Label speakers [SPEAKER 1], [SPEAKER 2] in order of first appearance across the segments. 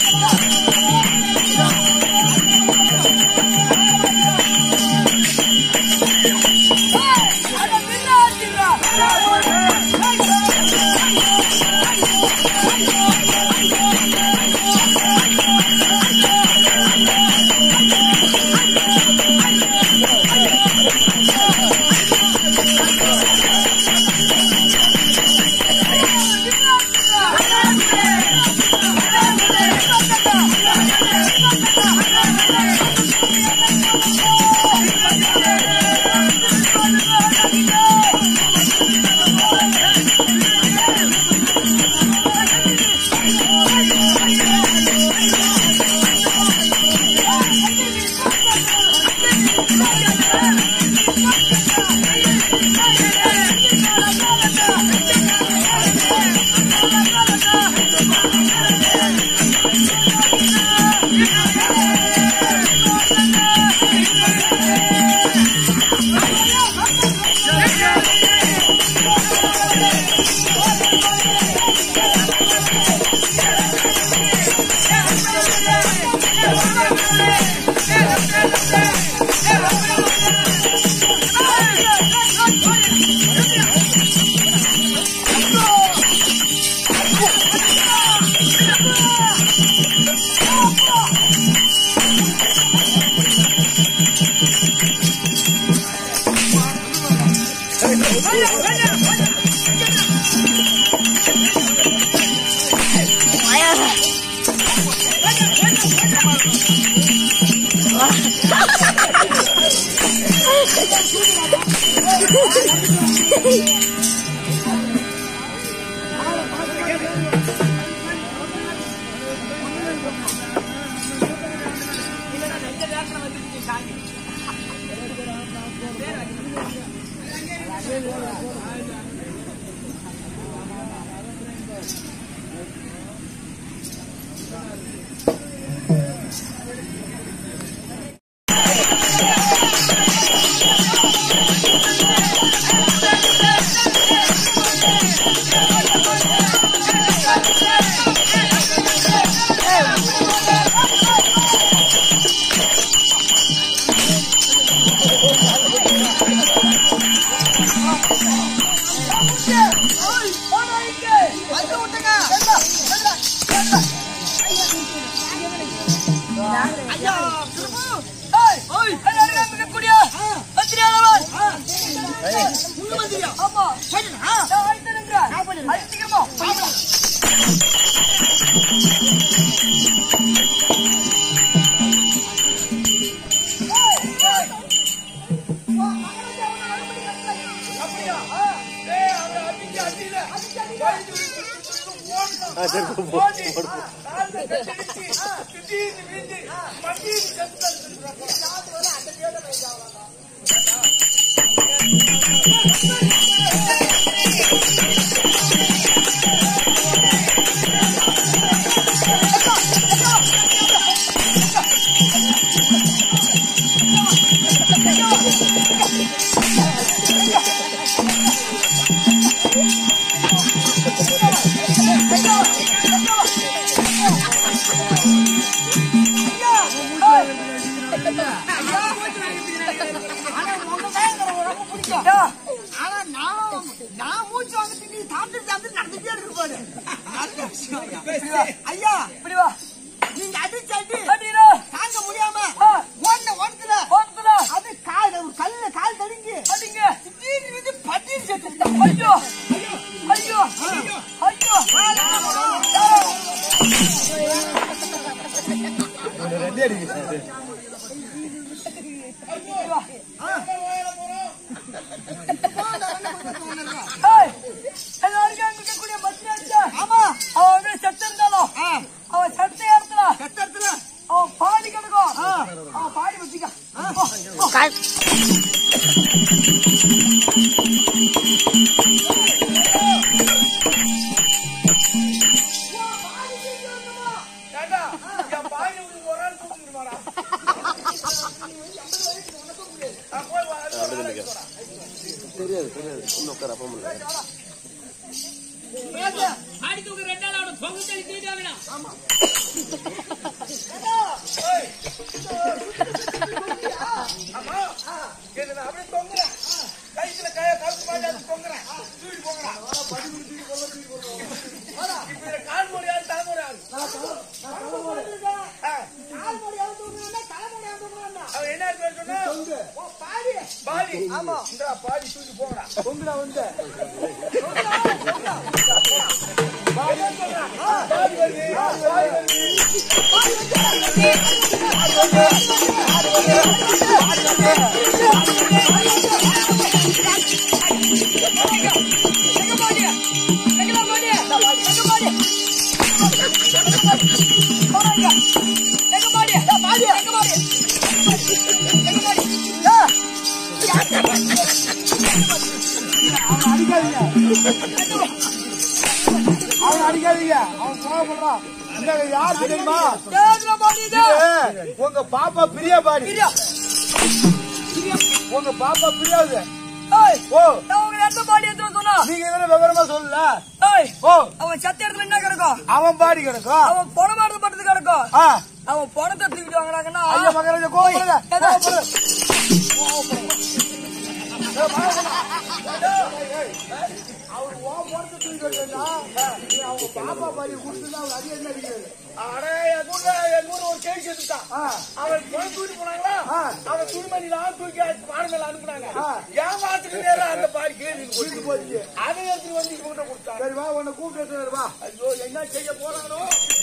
[SPEAKER 1] ஆனா நான் நான் மூச்சு வாங்கிட்டு நீ சாப்பிட்டு சாப்பிட்டு நடந்துட்டே இருக்கு பாரு நல்ல விஷயம் ஐயா. ஐயா இப்படி வா நீங்க அடிச்சு அடி அடிடா தாங்க முடியாம ஓட்ட ஓட்டத்துல ஓட்டத்துல அது கால் ஒரு கல்லுல கால் தடிங்க அடிங்க திடீர்னு வந்து பட்டின்னு செத்து ஐயோ ஐயோ ஐயோ ஐயோ ஏய், எல்லாருக்கும் அங்க இருக்கக்கூடிய பத்திரிக்கை. அவன் அப்படியே செத்து இருந்தாலும், அவன் செத்த இடத்துல, அவன் பாதி கிடக்கும். அவன் பாதி வச்சுக்க. போ, போ. பேசு.
[SPEAKER 2] ஆடி தூக்கு ரெண்டு நாள் அவனை தொங்கு தள்ளி தூக்கிட்டு வாங்கலாம்
[SPEAKER 3] ஆமா என்ன நான் அப்படியே தொங்குறேன் கைக்குல கைய கழுத்து பாட்டு அது தொங்குறேன் தூக்கி போங்கடா இப்ப இதுல கால் முடியாது தலைமுறை ஆகுது ஆ,
[SPEAKER 1] கால் மூடி அவுத்து விடுறான்னா, தலை மூடி அவுத்து விடுறான்னா.
[SPEAKER 3] அவன் என்ன பேர் சொன்னா
[SPEAKER 1] ஓ, பாடி.
[SPEAKER 3] பாடி ஆமா இந்த பாடி தூக்கி போங்கடா தொங்குடா வந்து பாடி வருது பாடி வருது
[SPEAKER 1] எங்க பாடி? எங்கடா பாடி? எங்க பாடி? போறாங்க. எங்க பாடி? ஏ, பாடி. எங்க பாடி? எங்க பாடி? ஏ,
[SPEAKER 3] அவன் அடிக்காதீங்க அவன் கோவப்படுறான் இந்த யார் தெரியுமா
[SPEAKER 1] ஏதுடா பாடி இது?
[SPEAKER 3] இது உங்க பாப்பா பிரியா பாடி
[SPEAKER 1] பிரியா.
[SPEAKER 3] உங்க பாப்பா பிரியாது
[SPEAKER 1] ஏய்,
[SPEAKER 3] ஓ
[SPEAKER 1] நான் உங்களை எந்த பாடி எடுத்துட்டு சொன்னா?
[SPEAKER 3] நீங்க இதெல்லாம் விவரமா சொல்லல
[SPEAKER 1] ஏய்,
[SPEAKER 3] ஓ
[SPEAKER 1] அவன் சத்த இடத்துல என்ன கிடக்கும்
[SPEAKER 3] அவன் பாடி கிடக்கும்
[SPEAKER 1] அவன் பணம் எடுத்து படுத்து கிடக்கும்
[SPEAKER 3] ஆ
[SPEAKER 1] அவன் பணத்தை தூக்கிட்டு வாங்குறாங்கன்னா
[SPEAKER 3] ஐயா மகராஜா கோவப்படுங்க
[SPEAKER 1] எதா?
[SPEAKER 3] கோவப்படுங்க. அவர் ஓ பணத்தை தூக்கி வச்சா அவங்க பாப்பா பாடி கொடுத்துதான் அவர் அடி என்ன அடிக்கிறது அடே என் ஊர்ல என் ஊர்ல ஒரு கேஸ் எடுத்தான் அவன் போய் தூக்கி போனாங்களா அவன் துணிமணிலாம் தூக்கி பாடு மேல அனுப்புனாங்க ஏமாத்துக்கு நேரம் அந்த பாடி கேள்வி போயிட்டு போச்சு அதை எடுத்துட்டு வந்து இவங்க கொடுத்தாங்க சரி வா உன்னை கூப்பிட்டு வா ஐயோ என்ன செய்ய போறாங்களோ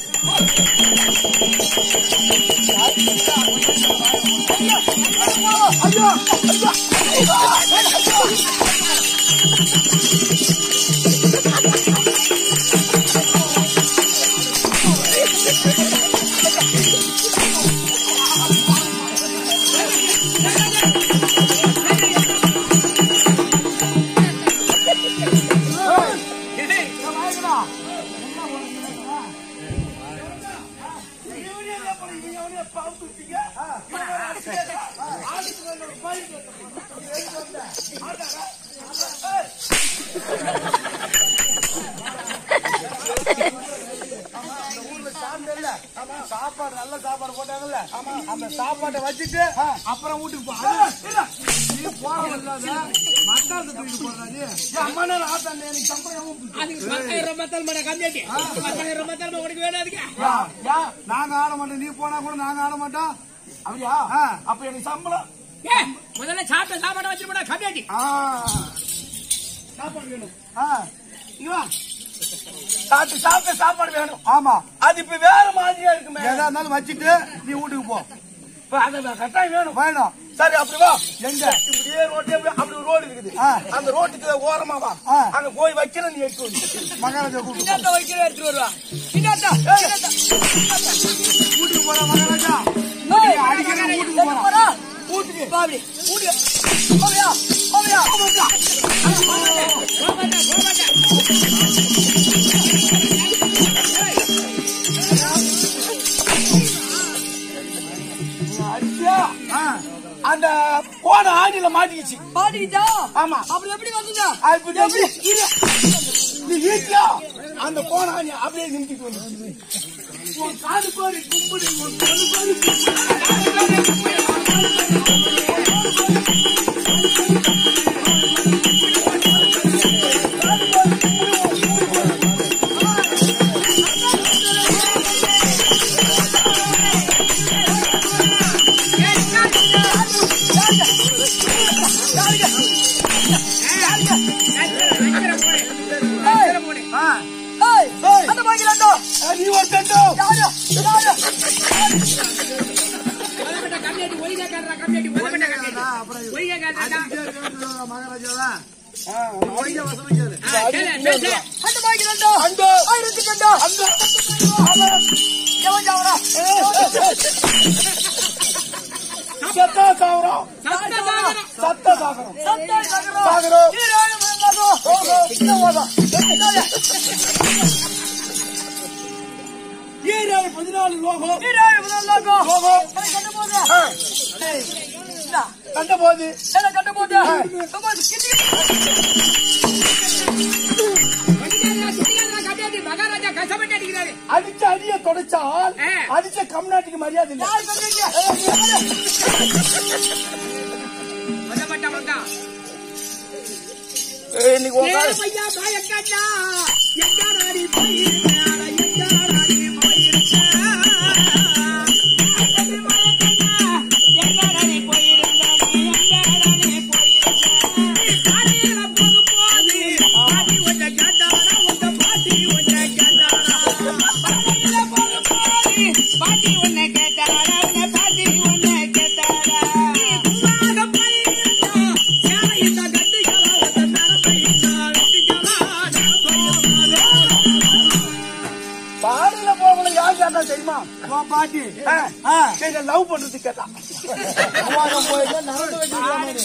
[SPEAKER 3] சாப்பாடு நல்ல சாப்பாடு போட்டாங்கல்ல அந்த சாப்பாட்டை வச்சுட்டு அப்புறம் வீட்டுக்கு போ அது- நீ போக இல்லாத மத்தாந்து தூக்கிட்டு போறா நீ அம்மா நேரம் ஆத்தாண்டே எனக்கு சம்பளம்
[SPEAKER 2] அதுக்கு பத்தாயிரம் ரூபாய் தர மாட்டேன் கம்மியாட்டி பத்தாயிரம் ரூபாய் தர உனக்கு வேணும் அதுக்கு
[SPEAKER 3] யா, யா, நாங்க ஆட மாட்டோம் நீ போனா கூட நாங்க ஆட மாட்டோம் அப்படியா அப்ப எனக்கு சம்பளம்
[SPEAKER 2] ஏ முதல்ல சாப்பிட்ட சாப்பாடு வச்சிட்டு போடா கம்மியாட்டி
[SPEAKER 3] ஆ. சாப்பாடு வேணும் இங்க வா. சாப்பிட்டு சாப்பிட்ட சாப்பாடு வேணும் ஆமா அது இப்ப வேற மாதிரியா இருக்குமே எதா இருந்தாலும் வச்சுட்டு நீ வீட்டுக்கு போ இப்ப அது கட்டாயம் வேணும் வேணும் சரி அப்படி வா எங்க இப்படியே ரோட்டு அப்படி அப்படி ஒரு ரோடு இருக்குது அந்த ரோட்டுக்கு ஓரமா வா அங்க போய் வைக்கிற நீ எடுத்து வந்து மகாராஜா கூப்பிட்டு
[SPEAKER 1] இன்னாத்த வைக்கிற எடுத்துட்டு வருவா இன்னாத்தா இன்னாத்தா.
[SPEAKER 3] வீட்டுக்கு போற மகாராஜா
[SPEAKER 1] ஏய்,
[SPEAKER 3] அடிக்கடி வீட்டுக்கு
[SPEAKER 1] எங்க
[SPEAKER 3] போறான்.
[SPEAKER 1] போறா? வீட்டுக்கு. வா அப்படி. வீட்டுக்கு. போவியா? போவியா?
[SPEAKER 3] அடிச்சா அந்த போன ஆணில மாட்டிக்கிச்சு
[SPEAKER 1] பாடிக்கிச்சா?
[SPEAKER 3] ஆமா
[SPEAKER 1] அப்புறம் எப்படி வந்துச்சா?
[SPEAKER 3] அப்படி எப்படி? இரு. நீ வீட்டுல அந்த போன ஆணி அப்படியே நிமித்திட்டு வந்து உன் காது பாரு கும்பிடு உன் காது பாரு கும்பிடு. ஆ.
[SPEAKER 1] ஏய், அந்த பாக்கிலாண்டோ.
[SPEAKER 3] நீ ஒரு தட்டம்
[SPEAKER 1] யாரு? யாரு?
[SPEAKER 2] முதல்ல கம்மியாட்டி ஒய்யா காட்டுறா கம்மியாட்டி முதல்ல கம்மியாட்டி ஒய்யா காட்டுறா
[SPEAKER 3] மகாராஜாவா ஒய்ய வசனம் கேளு
[SPEAKER 2] கேளு
[SPEAKER 1] அந்த பாக்கிலாண்டோ.
[SPEAKER 3] அண்டோ.
[SPEAKER 1] ஆயிரத்தி கண்டோ. எவன் சாவரா?
[SPEAKER 3] சத்தா சாவரம்
[SPEAKER 2] சத்த சாகரம்
[SPEAKER 3] சத்த சாகரம்
[SPEAKER 1] சத்தா சாகரம்.
[SPEAKER 3] சாகரம்
[SPEAKER 1] ஈராய மகனாகோ.
[SPEAKER 3] இந்த ஓதா ஈராய் பதினாலு லோகம்
[SPEAKER 1] ஈராய மகனாகோ.
[SPEAKER 3] லோகம்
[SPEAKER 1] என்னை கண்டு போதா? ஏய், இந்தா.
[SPEAKER 3] கண்ட போது
[SPEAKER 1] என்ன கண்டு போதா? ரொம்ப கிட்டி-
[SPEAKER 2] சுத்திக்காரா மகாராஜா கஷ்டப்பட்டு அடிக்கிறாரு
[SPEAKER 3] அடிச்ச அடிய தொடச்சால்
[SPEAKER 2] ஆ.
[SPEAKER 3] அடிச்ச கம்நாட்டுக்கு மரியாதை இல்ல
[SPEAKER 1] யார் சொல்றீங்க?
[SPEAKER 2] மதப்பட்ட மங்கா
[SPEAKER 3] இன்னைக்கு உன் கால-
[SPEAKER 2] ஐயா பாயக்கண்ணா எங்காடி போயிருந்தார எங்காடி போயிருந்தா எங்காடி போயிருந்தாடி எங்காடி போயிருந்தா காலையில போகும்போது பாட்டி ஒன்றை கேட்டாரா உங்க பாட்டி ஒன்றை கேட்டாரா காலையில போகும்போது பாட்டி ஒன்றை கேட்டாரா உன்னை பாட்டி ஒன்றை கேட்டாரா குமாக போயிருந்தா சேலை இந்த கட்டிகளா உங்க நரம்பையிட்டா வெட்டிகளா நரம்பையிட்டா
[SPEAKER 3] பாடியில போகல யார் கேட்டா தெரியுமா
[SPEAKER 1] உன் பாட்டி
[SPEAKER 3] ஆ.
[SPEAKER 1] ஆ.
[SPEAKER 3] எங்க லவ் பண்றது கேட்டா
[SPEAKER 1] அம்மாவை போயிட்டு நடந்து வைக்கிறாங்க.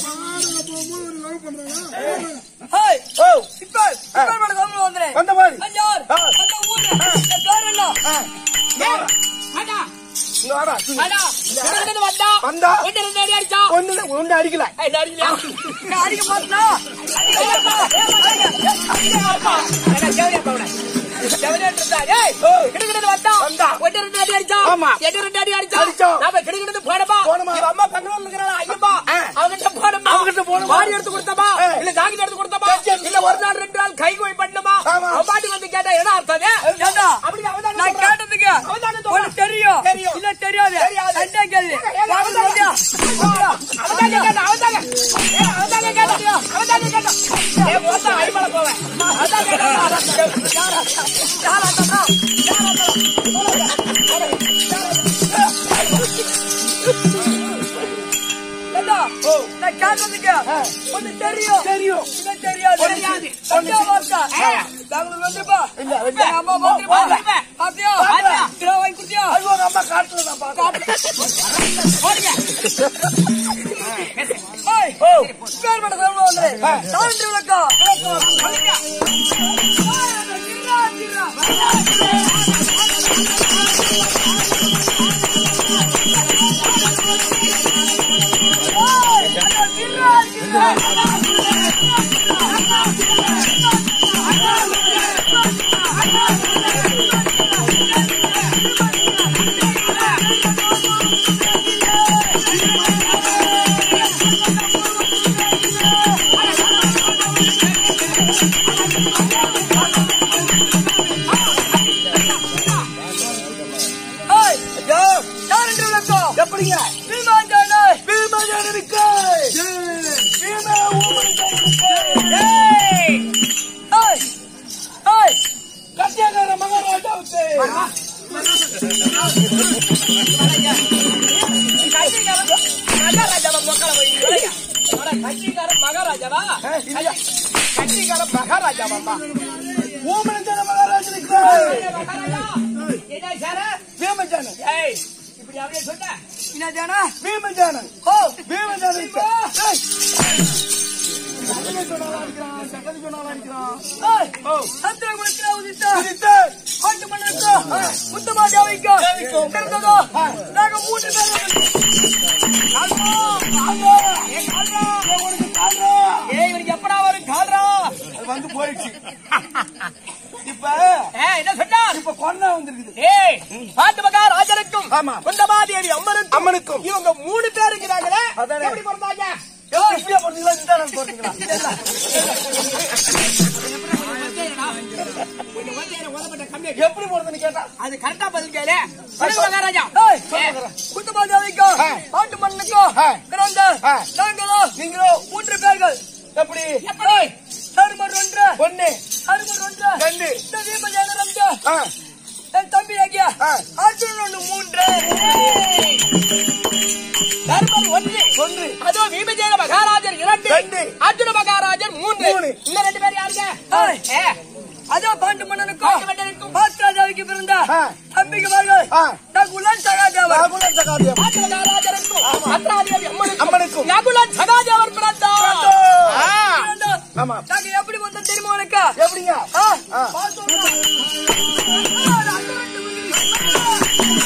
[SPEAKER 3] ஹேய், ஓ,
[SPEAKER 1] இப்ப இப்ப மேல கவனம் வந்துறேன்.
[SPEAKER 3] வந்த மாதிரி
[SPEAKER 1] ஐயார்,
[SPEAKER 3] ஆ.
[SPEAKER 1] அந்த ஊர்ல இந்த பேர் என்ன?
[SPEAKER 3] ஆ,
[SPEAKER 2] ஏய், அடா,
[SPEAKER 3] இங்க வாடா, தூங்கு.
[SPEAKER 2] அடா, எங்கிருந்து வந்தா?
[SPEAKER 3] வந்தா.
[SPEAKER 2] ஒன்று ரெண்டு அடி அடிச்சா?
[SPEAKER 3] ஒண்ணு ஒண்ணு அடிக்கல
[SPEAKER 2] ஏய், நடிக்கலையா?
[SPEAKER 1] இங்க அடிக்க மாட்டா? அடிக்க மாட்டா?
[SPEAKER 2] அப்பா, அடா, ஜவுளியா போடா. ஜவுளியா இருந்தா, ஏய்,
[SPEAKER 3] ஓ.
[SPEAKER 2] கிடுகிடுன்னு வந்தா.
[SPEAKER 3] வந்தா.
[SPEAKER 2] ஒன்று ரெண்டு அடி அடிச்சா?
[SPEAKER 3] ஆமா.
[SPEAKER 2] எட்டு ரெண்டு அடி அடிச்சா?
[SPEAKER 3] அடிச்சோம்.
[SPEAKER 2] நாம கிடுகிடுன்னு போனோமா?
[SPEAKER 3] போனோமா.
[SPEAKER 2] இவ அம்மா பெங்களூர்ல இருக்கிறாளா, ஐயப்பா?
[SPEAKER 3] ஆ.
[SPEAKER 2] அவகிட்ட போனோமா?
[SPEAKER 3] அவகிட்ட போனோமா.
[SPEAKER 2] வாரி எடுத்து கொடுத்தோமா?
[SPEAKER 3] ஆ.
[SPEAKER 2] இல்ல ஜாக்கெட் எடுத்து கொடுத்தோமா?
[SPEAKER 3] சரி, சரி.
[SPEAKER 2] இல்ல ஒரு நாள் ரெண்டு நாள் கை கோய் பண்ணுமா
[SPEAKER 3] ஆமா.
[SPEAKER 2] அவன் பாட்டுக்கு வந்து கேட்டா என்ன அர்த்தம் அது?
[SPEAKER 1] ஏண்டா?
[SPEAKER 2] அப்படி அவன் தானே
[SPEAKER 1] நான்
[SPEAKER 2] சொல்றான்.
[SPEAKER 1] கேட்டதுக்கு
[SPEAKER 2] அவன் தானே சொல்றான்.
[SPEAKER 1] உனக்கு தெரியும்
[SPEAKER 2] தெரியும்.
[SPEAKER 1] இல்ல தெரியாது
[SPEAKER 2] தெரியாது.
[SPEAKER 1] சண்டை கேள்வி வாங்க சொல்லியா?
[SPEAKER 2] அவன்தாங்க கேட்டான், அவன்தாங்க. ஏய், அவன்தாங்க கேட்டான், அவன்தாங்க கேட்டான். ஏய், மொத்தம் அடிமலை போவேன். அவன்தான் கேட்டான்.
[SPEAKER 1] ஏண்டா? நான் கேட்டதுக்கு உனக்கு தெரியும்
[SPEAKER 3] தெரியும்
[SPEAKER 1] இல்ல தெரியாது
[SPEAKER 2] தெரியாது.
[SPEAKER 1] சண்டை வார்த்தை.
[SPEAKER 2] ஆ.
[SPEAKER 1] பெங்களூர் வந்துப்பா
[SPEAKER 3] இல்ல, இல்ல.
[SPEAKER 1] எங்க அம்மா வந்துருப்பா
[SPEAKER 3] ஓ, ஓ.
[SPEAKER 1] பாத்தியா
[SPEAKER 3] பாத்தியா?
[SPEAKER 1] கிலோ வாங்கி குடுத்தியா
[SPEAKER 3] ஐயோ உங்க அம்மா காட்டுல நான் பார்த்தேன்
[SPEAKER 2] போடுங்க.
[SPEAKER 1] ஏய்,
[SPEAKER 3] ஓ
[SPEAKER 1] பேர் மட்டும் சொல்லுங்க வந்து
[SPEAKER 3] ஆ.
[SPEAKER 1] சாவித்திரி விளக்கம் ஏய்,
[SPEAKER 3] ஐயோ
[SPEAKER 1] சாவித்திரி விளக்கம்
[SPEAKER 3] எப்படிங்க
[SPEAKER 1] பீமாஞ்சானே
[SPEAKER 3] பீமஜானனுக்கு பீம ஊமனுக்கு
[SPEAKER 2] ஏய்,
[SPEAKER 1] ஏய் ஏய்
[SPEAKER 3] கட்டியக்கார மகாராஜாவுக்கு
[SPEAKER 2] கட்சிக்காரன் மகாராஜாவா மக்களை போய் விளையா. அட, கட்சிக்காரன் மகாராஜாவா
[SPEAKER 3] ஏய், இல்லையா?
[SPEAKER 2] கட்சிக்காரன் மகாராஜாவாப்பா
[SPEAKER 3] ஊமனஜான மகாராஜனுக்கு
[SPEAKER 2] மகாராஜா என்ன சார
[SPEAKER 3] பீமஜானன்
[SPEAKER 2] ஏய் இப்படி அப்படியே சொன்ன
[SPEAKER 1] என்னதானா
[SPEAKER 3] பீமஜானன்
[SPEAKER 1] ஓ
[SPEAKER 3] பீமஜானனுக்கு ஏய். சகதி சொன்னாலும் அடிக்கிறான், சகதி சொன்னாலும் அடிக்கிறான்.
[SPEAKER 1] ஏய்
[SPEAKER 3] ஓ,
[SPEAKER 1] சந்திரகுலத்தில் உதித்த
[SPEAKER 3] சிரித்து,
[SPEAKER 1] ஆட்டு மன்னனுக்கோ முத்தமா தேவைக்கோ பிறந்ததோ நாங்க மூன்று பேரும்
[SPEAKER 3] கால்ரா, கால்ரா, ஏய், கால்ரா, ஏய், உனக்கு கால்ரா.
[SPEAKER 2] ஏய் இவனுக்கு எப்படா வரும் கால்ரா
[SPEAKER 3] அது வந்து போயிடுச்சு இப்ப
[SPEAKER 2] ஏய் என்ன சொன்னார்
[SPEAKER 3] இப்ப கொரோனா வந்திருக்குது
[SPEAKER 2] ஏய் பாட்டு மகாராஜனுக்கும்
[SPEAKER 3] ஆமா.
[SPEAKER 2] குந்தமாதேவி அம்மனுக்கும்
[SPEAKER 3] அம்மனுக்கும்
[SPEAKER 2] இவங்க மூணு பேர் இருக்கிறாங்களே
[SPEAKER 3] அதானே.
[SPEAKER 2] எப்படி பிறந்தாங்க
[SPEAKER 3] ஏய், இப்படியே போட்டீங்களா இந்த போட்டீங்களா
[SPEAKER 2] கொஞ்சம் ஒத்தையில ஓதப்பட்ட கம்பி
[SPEAKER 3] எப்படி போடுறதுன்னு கேட்டா
[SPEAKER 2] அது கரெக்டா பதில் கேளு சொல்லுங்க மகாராஜா
[SPEAKER 1] ஏய்
[SPEAKER 3] சொல்லுங்க.
[SPEAKER 1] முத்தமா தேவைக்கோ
[SPEAKER 3] ஆ.
[SPEAKER 1] ஆட்டு மன்னனுக்கோ
[SPEAKER 3] ஆ.
[SPEAKER 1] பிறந்த
[SPEAKER 3] ஆ.
[SPEAKER 1] நாங்களோ
[SPEAKER 3] நீங்களோ
[SPEAKER 1] மூன்று பேர்கள்
[SPEAKER 3] எப்படி
[SPEAKER 2] எப்படி
[SPEAKER 1] தருமர் ஒன்று
[SPEAKER 3] ஒண்ணு
[SPEAKER 1] தருமர் ஒன்று
[SPEAKER 3] ரெண்டு
[SPEAKER 1] இந்த தீபஜான ரெண்டு
[SPEAKER 3] ஆ,
[SPEAKER 1] என் தம்பி ஆகிய
[SPEAKER 3] ஆ.
[SPEAKER 1] அர்ஜுனன் ஒன்று மூன்று
[SPEAKER 2] தர்மர் ஒன்று
[SPEAKER 3] ஒன்று
[SPEAKER 2] அதோ பீமஜேன மகாராஜர் இரண்டு
[SPEAKER 3] ரெண்டு.
[SPEAKER 2] அர்ஜுன மகாராஜர் மூன்று
[SPEAKER 3] மூணு.
[SPEAKER 2] இன்னும் ரெண்டு பேர் யாருங்க
[SPEAKER 1] ஏய்.
[SPEAKER 2] ஏ,
[SPEAKER 1] அதோ பாண்டு மன்னனுக்கோ
[SPEAKER 2] பாண்டு மன்னனுக்கும்.
[SPEAKER 1] பாஸ்ராஜாவுக்கு பிறந்த
[SPEAKER 3] ஆ.
[SPEAKER 1] தம்பிக்குமார்கள்
[SPEAKER 3] ஆ.
[SPEAKER 1] நகுலன் சகாதேவர்
[SPEAKER 3] ராகுல சகாதேவன்
[SPEAKER 2] பாண்டு மகாராஜருக்கும் அத்ராதேவி அம்மனுக்கும்
[SPEAKER 3] அம்மனுக்கும்.
[SPEAKER 2] நகுலன் சகாதேவர் பிறந்தார்
[SPEAKER 3] பிறந்தார்.
[SPEAKER 2] ஆ.
[SPEAKER 1] பிறந்தார்.
[SPEAKER 3] ஆமா
[SPEAKER 1] நாங்க எப்படி வந்தோம் தெரியுமா உனக்கு
[SPEAKER 3] எப்படிங்க
[SPEAKER 1] ஆ?
[SPEAKER 3] ஆ.
[SPEAKER 1] பார்த்தோம்னா. ஆ, அது அங்க ரெண்டு உயிரி.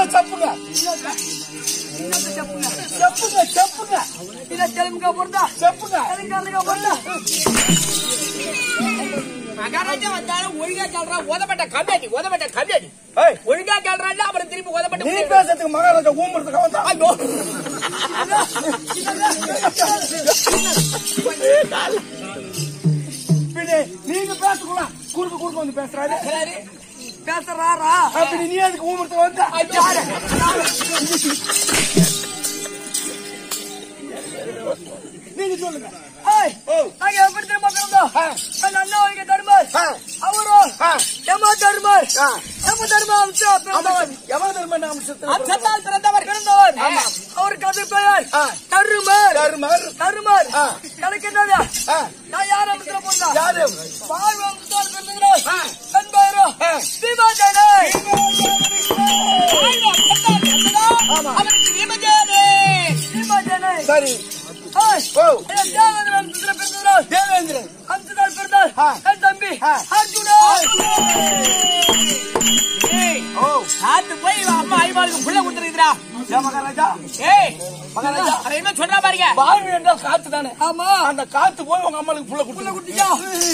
[SPEAKER 3] செப்புங்க
[SPEAKER 1] இன்னொரு செப்புங்க
[SPEAKER 3] செப்புங்க செப்புங்க
[SPEAKER 1] இல்ல தெலுங்கா பொருந்தா
[SPEAKER 3] செப்புங்க
[SPEAKER 1] தெலுங்கானுக்கா பொருந்தா
[SPEAKER 2] மகாராஜா வந்தாலும் ஒழுங்கா கேள்றா உதப்பட்ட கம்மியாடி உதப்பட்ட கம்மியாடி
[SPEAKER 3] ஏய்,
[SPEAKER 2] ஒழுங்கா கேள்றாங்க அப்புறம் திருப்பி உதப்பட்ட
[SPEAKER 3] நீ பேசுறதுக்கு மகாராஜா ஊம்புறதுக்கு வந்தா
[SPEAKER 2] ஐயோ
[SPEAKER 3] பின்ன நீங்க பேசக்கூடாது குறுக்கு குறுக்கு வந்து பேசுறாரு
[SPEAKER 2] சரி.
[SPEAKER 1] பேசுறாரா
[SPEAKER 3] அப்படி நீ அதுக்கு ஊம்புறதுக்கு வந்தா
[SPEAKER 2] ஐயோ.
[SPEAKER 3] நீங்க சொல்லுங்க
[SPEAKER 1] ஏய்,
[SPEAKER 3] ஓ.
[SPEAKER 1] நாங்க எப்படி தெரியுமா பிறந்தோம்?
[SPEAKER 3] ஆ.
[SPEAKER 1] என் அண்ணன் வைக்க தருமார்.
[SPEAKER 3] ஆ.
[SPEAKER 1] அவரும்
[SPEAKER 3] ஆ.
[SPEAKER 1] எம்மா தருமார்.
[SPEAKER 3] ஆ.
[SPEAKER 1] எம்ம தருமா அம்சா பிறந்தவர்.
[SPEAKER 3] எவன் தர்ம நாமசத்துல
[SPEAKER 2] அம்சத்தால் பிறந்தவர்
[SPEAKER 1] பிறந்தவர்.
[SPEAKER 3] ஆமா.
[SPEAKER 1] அவருக்கு அது பெயர்
[SPEAKER 3] ஆ.
[SPEAKER 1] தருமார்.
[SPEAKER 3] தர்மர்
[SPEAKER 1] தருமார்.
[SPEAKER 3] ஆ.
[SPEAKER 1] எனக்கு என்னது?
[SPEAKER 3] ஆ.
[SPEAKER 1] நான் யார் அம்சத்துல பிறந்தா?
[SPEAKER 3] யாரு
[SPEAKER 1] வாழ்வு அம்சத்தால் பிறந்தவர்.
[SPEAKER 3] ஆ.
[SPEAKER 1] என் பெயரோ
[SPEAKER 3] ஆ.
[SPEAKER 1] தீபாஜனை.
[SPEAKER 3] ஆமா
[SPEAKER 2] அவருக்கு விமஜானே
[SPEAKER 1] தீபாஜனை.
[SPEAKER 3] சரி
[SPEAKER 1] ஏய்,
[SPEAKER 3] ஓ
[SPEAKER 1] என் தேவேந்திர அம்சத்துல பிறந்தவர்.
[SPEAKER 3] தேவேந்திரன்
[SPEAKER 1] அம்சத்தால் பிறந்தார்.
[SPEAKER 3] ஆ.
[SPEAKER 1] என் தம்பி
[SPEAKER 3] ஆ.
[SPEAKER 1] அர்ஜுனா.
[SPEAKER 2] ஏய்
[SPEAKER 3] ஓ
[SPEAKER 2] காத்து போய் இவன் அம்மா ஐவாளுக்கு புள்ள கொடுத்துருக்குறா
[SPEAKER 3] ஏ மகாராஜா
[SPEAKER 2] ஏய்
[SPEAKER 3] மகாராஜா
[SPEAKER 2] அவன் என்ன சொல்றா பாருங்க
[SPEAKER 3] வாழ்வு என்றால் காத்து தானே
[SPEAKER 1] ஆமா
[SPEAKER 3] அந்த காத்து போய் உங்க அம்மாளுக்கு புள்ள கொடுத்து
[SPEAKER 1] குட்டியா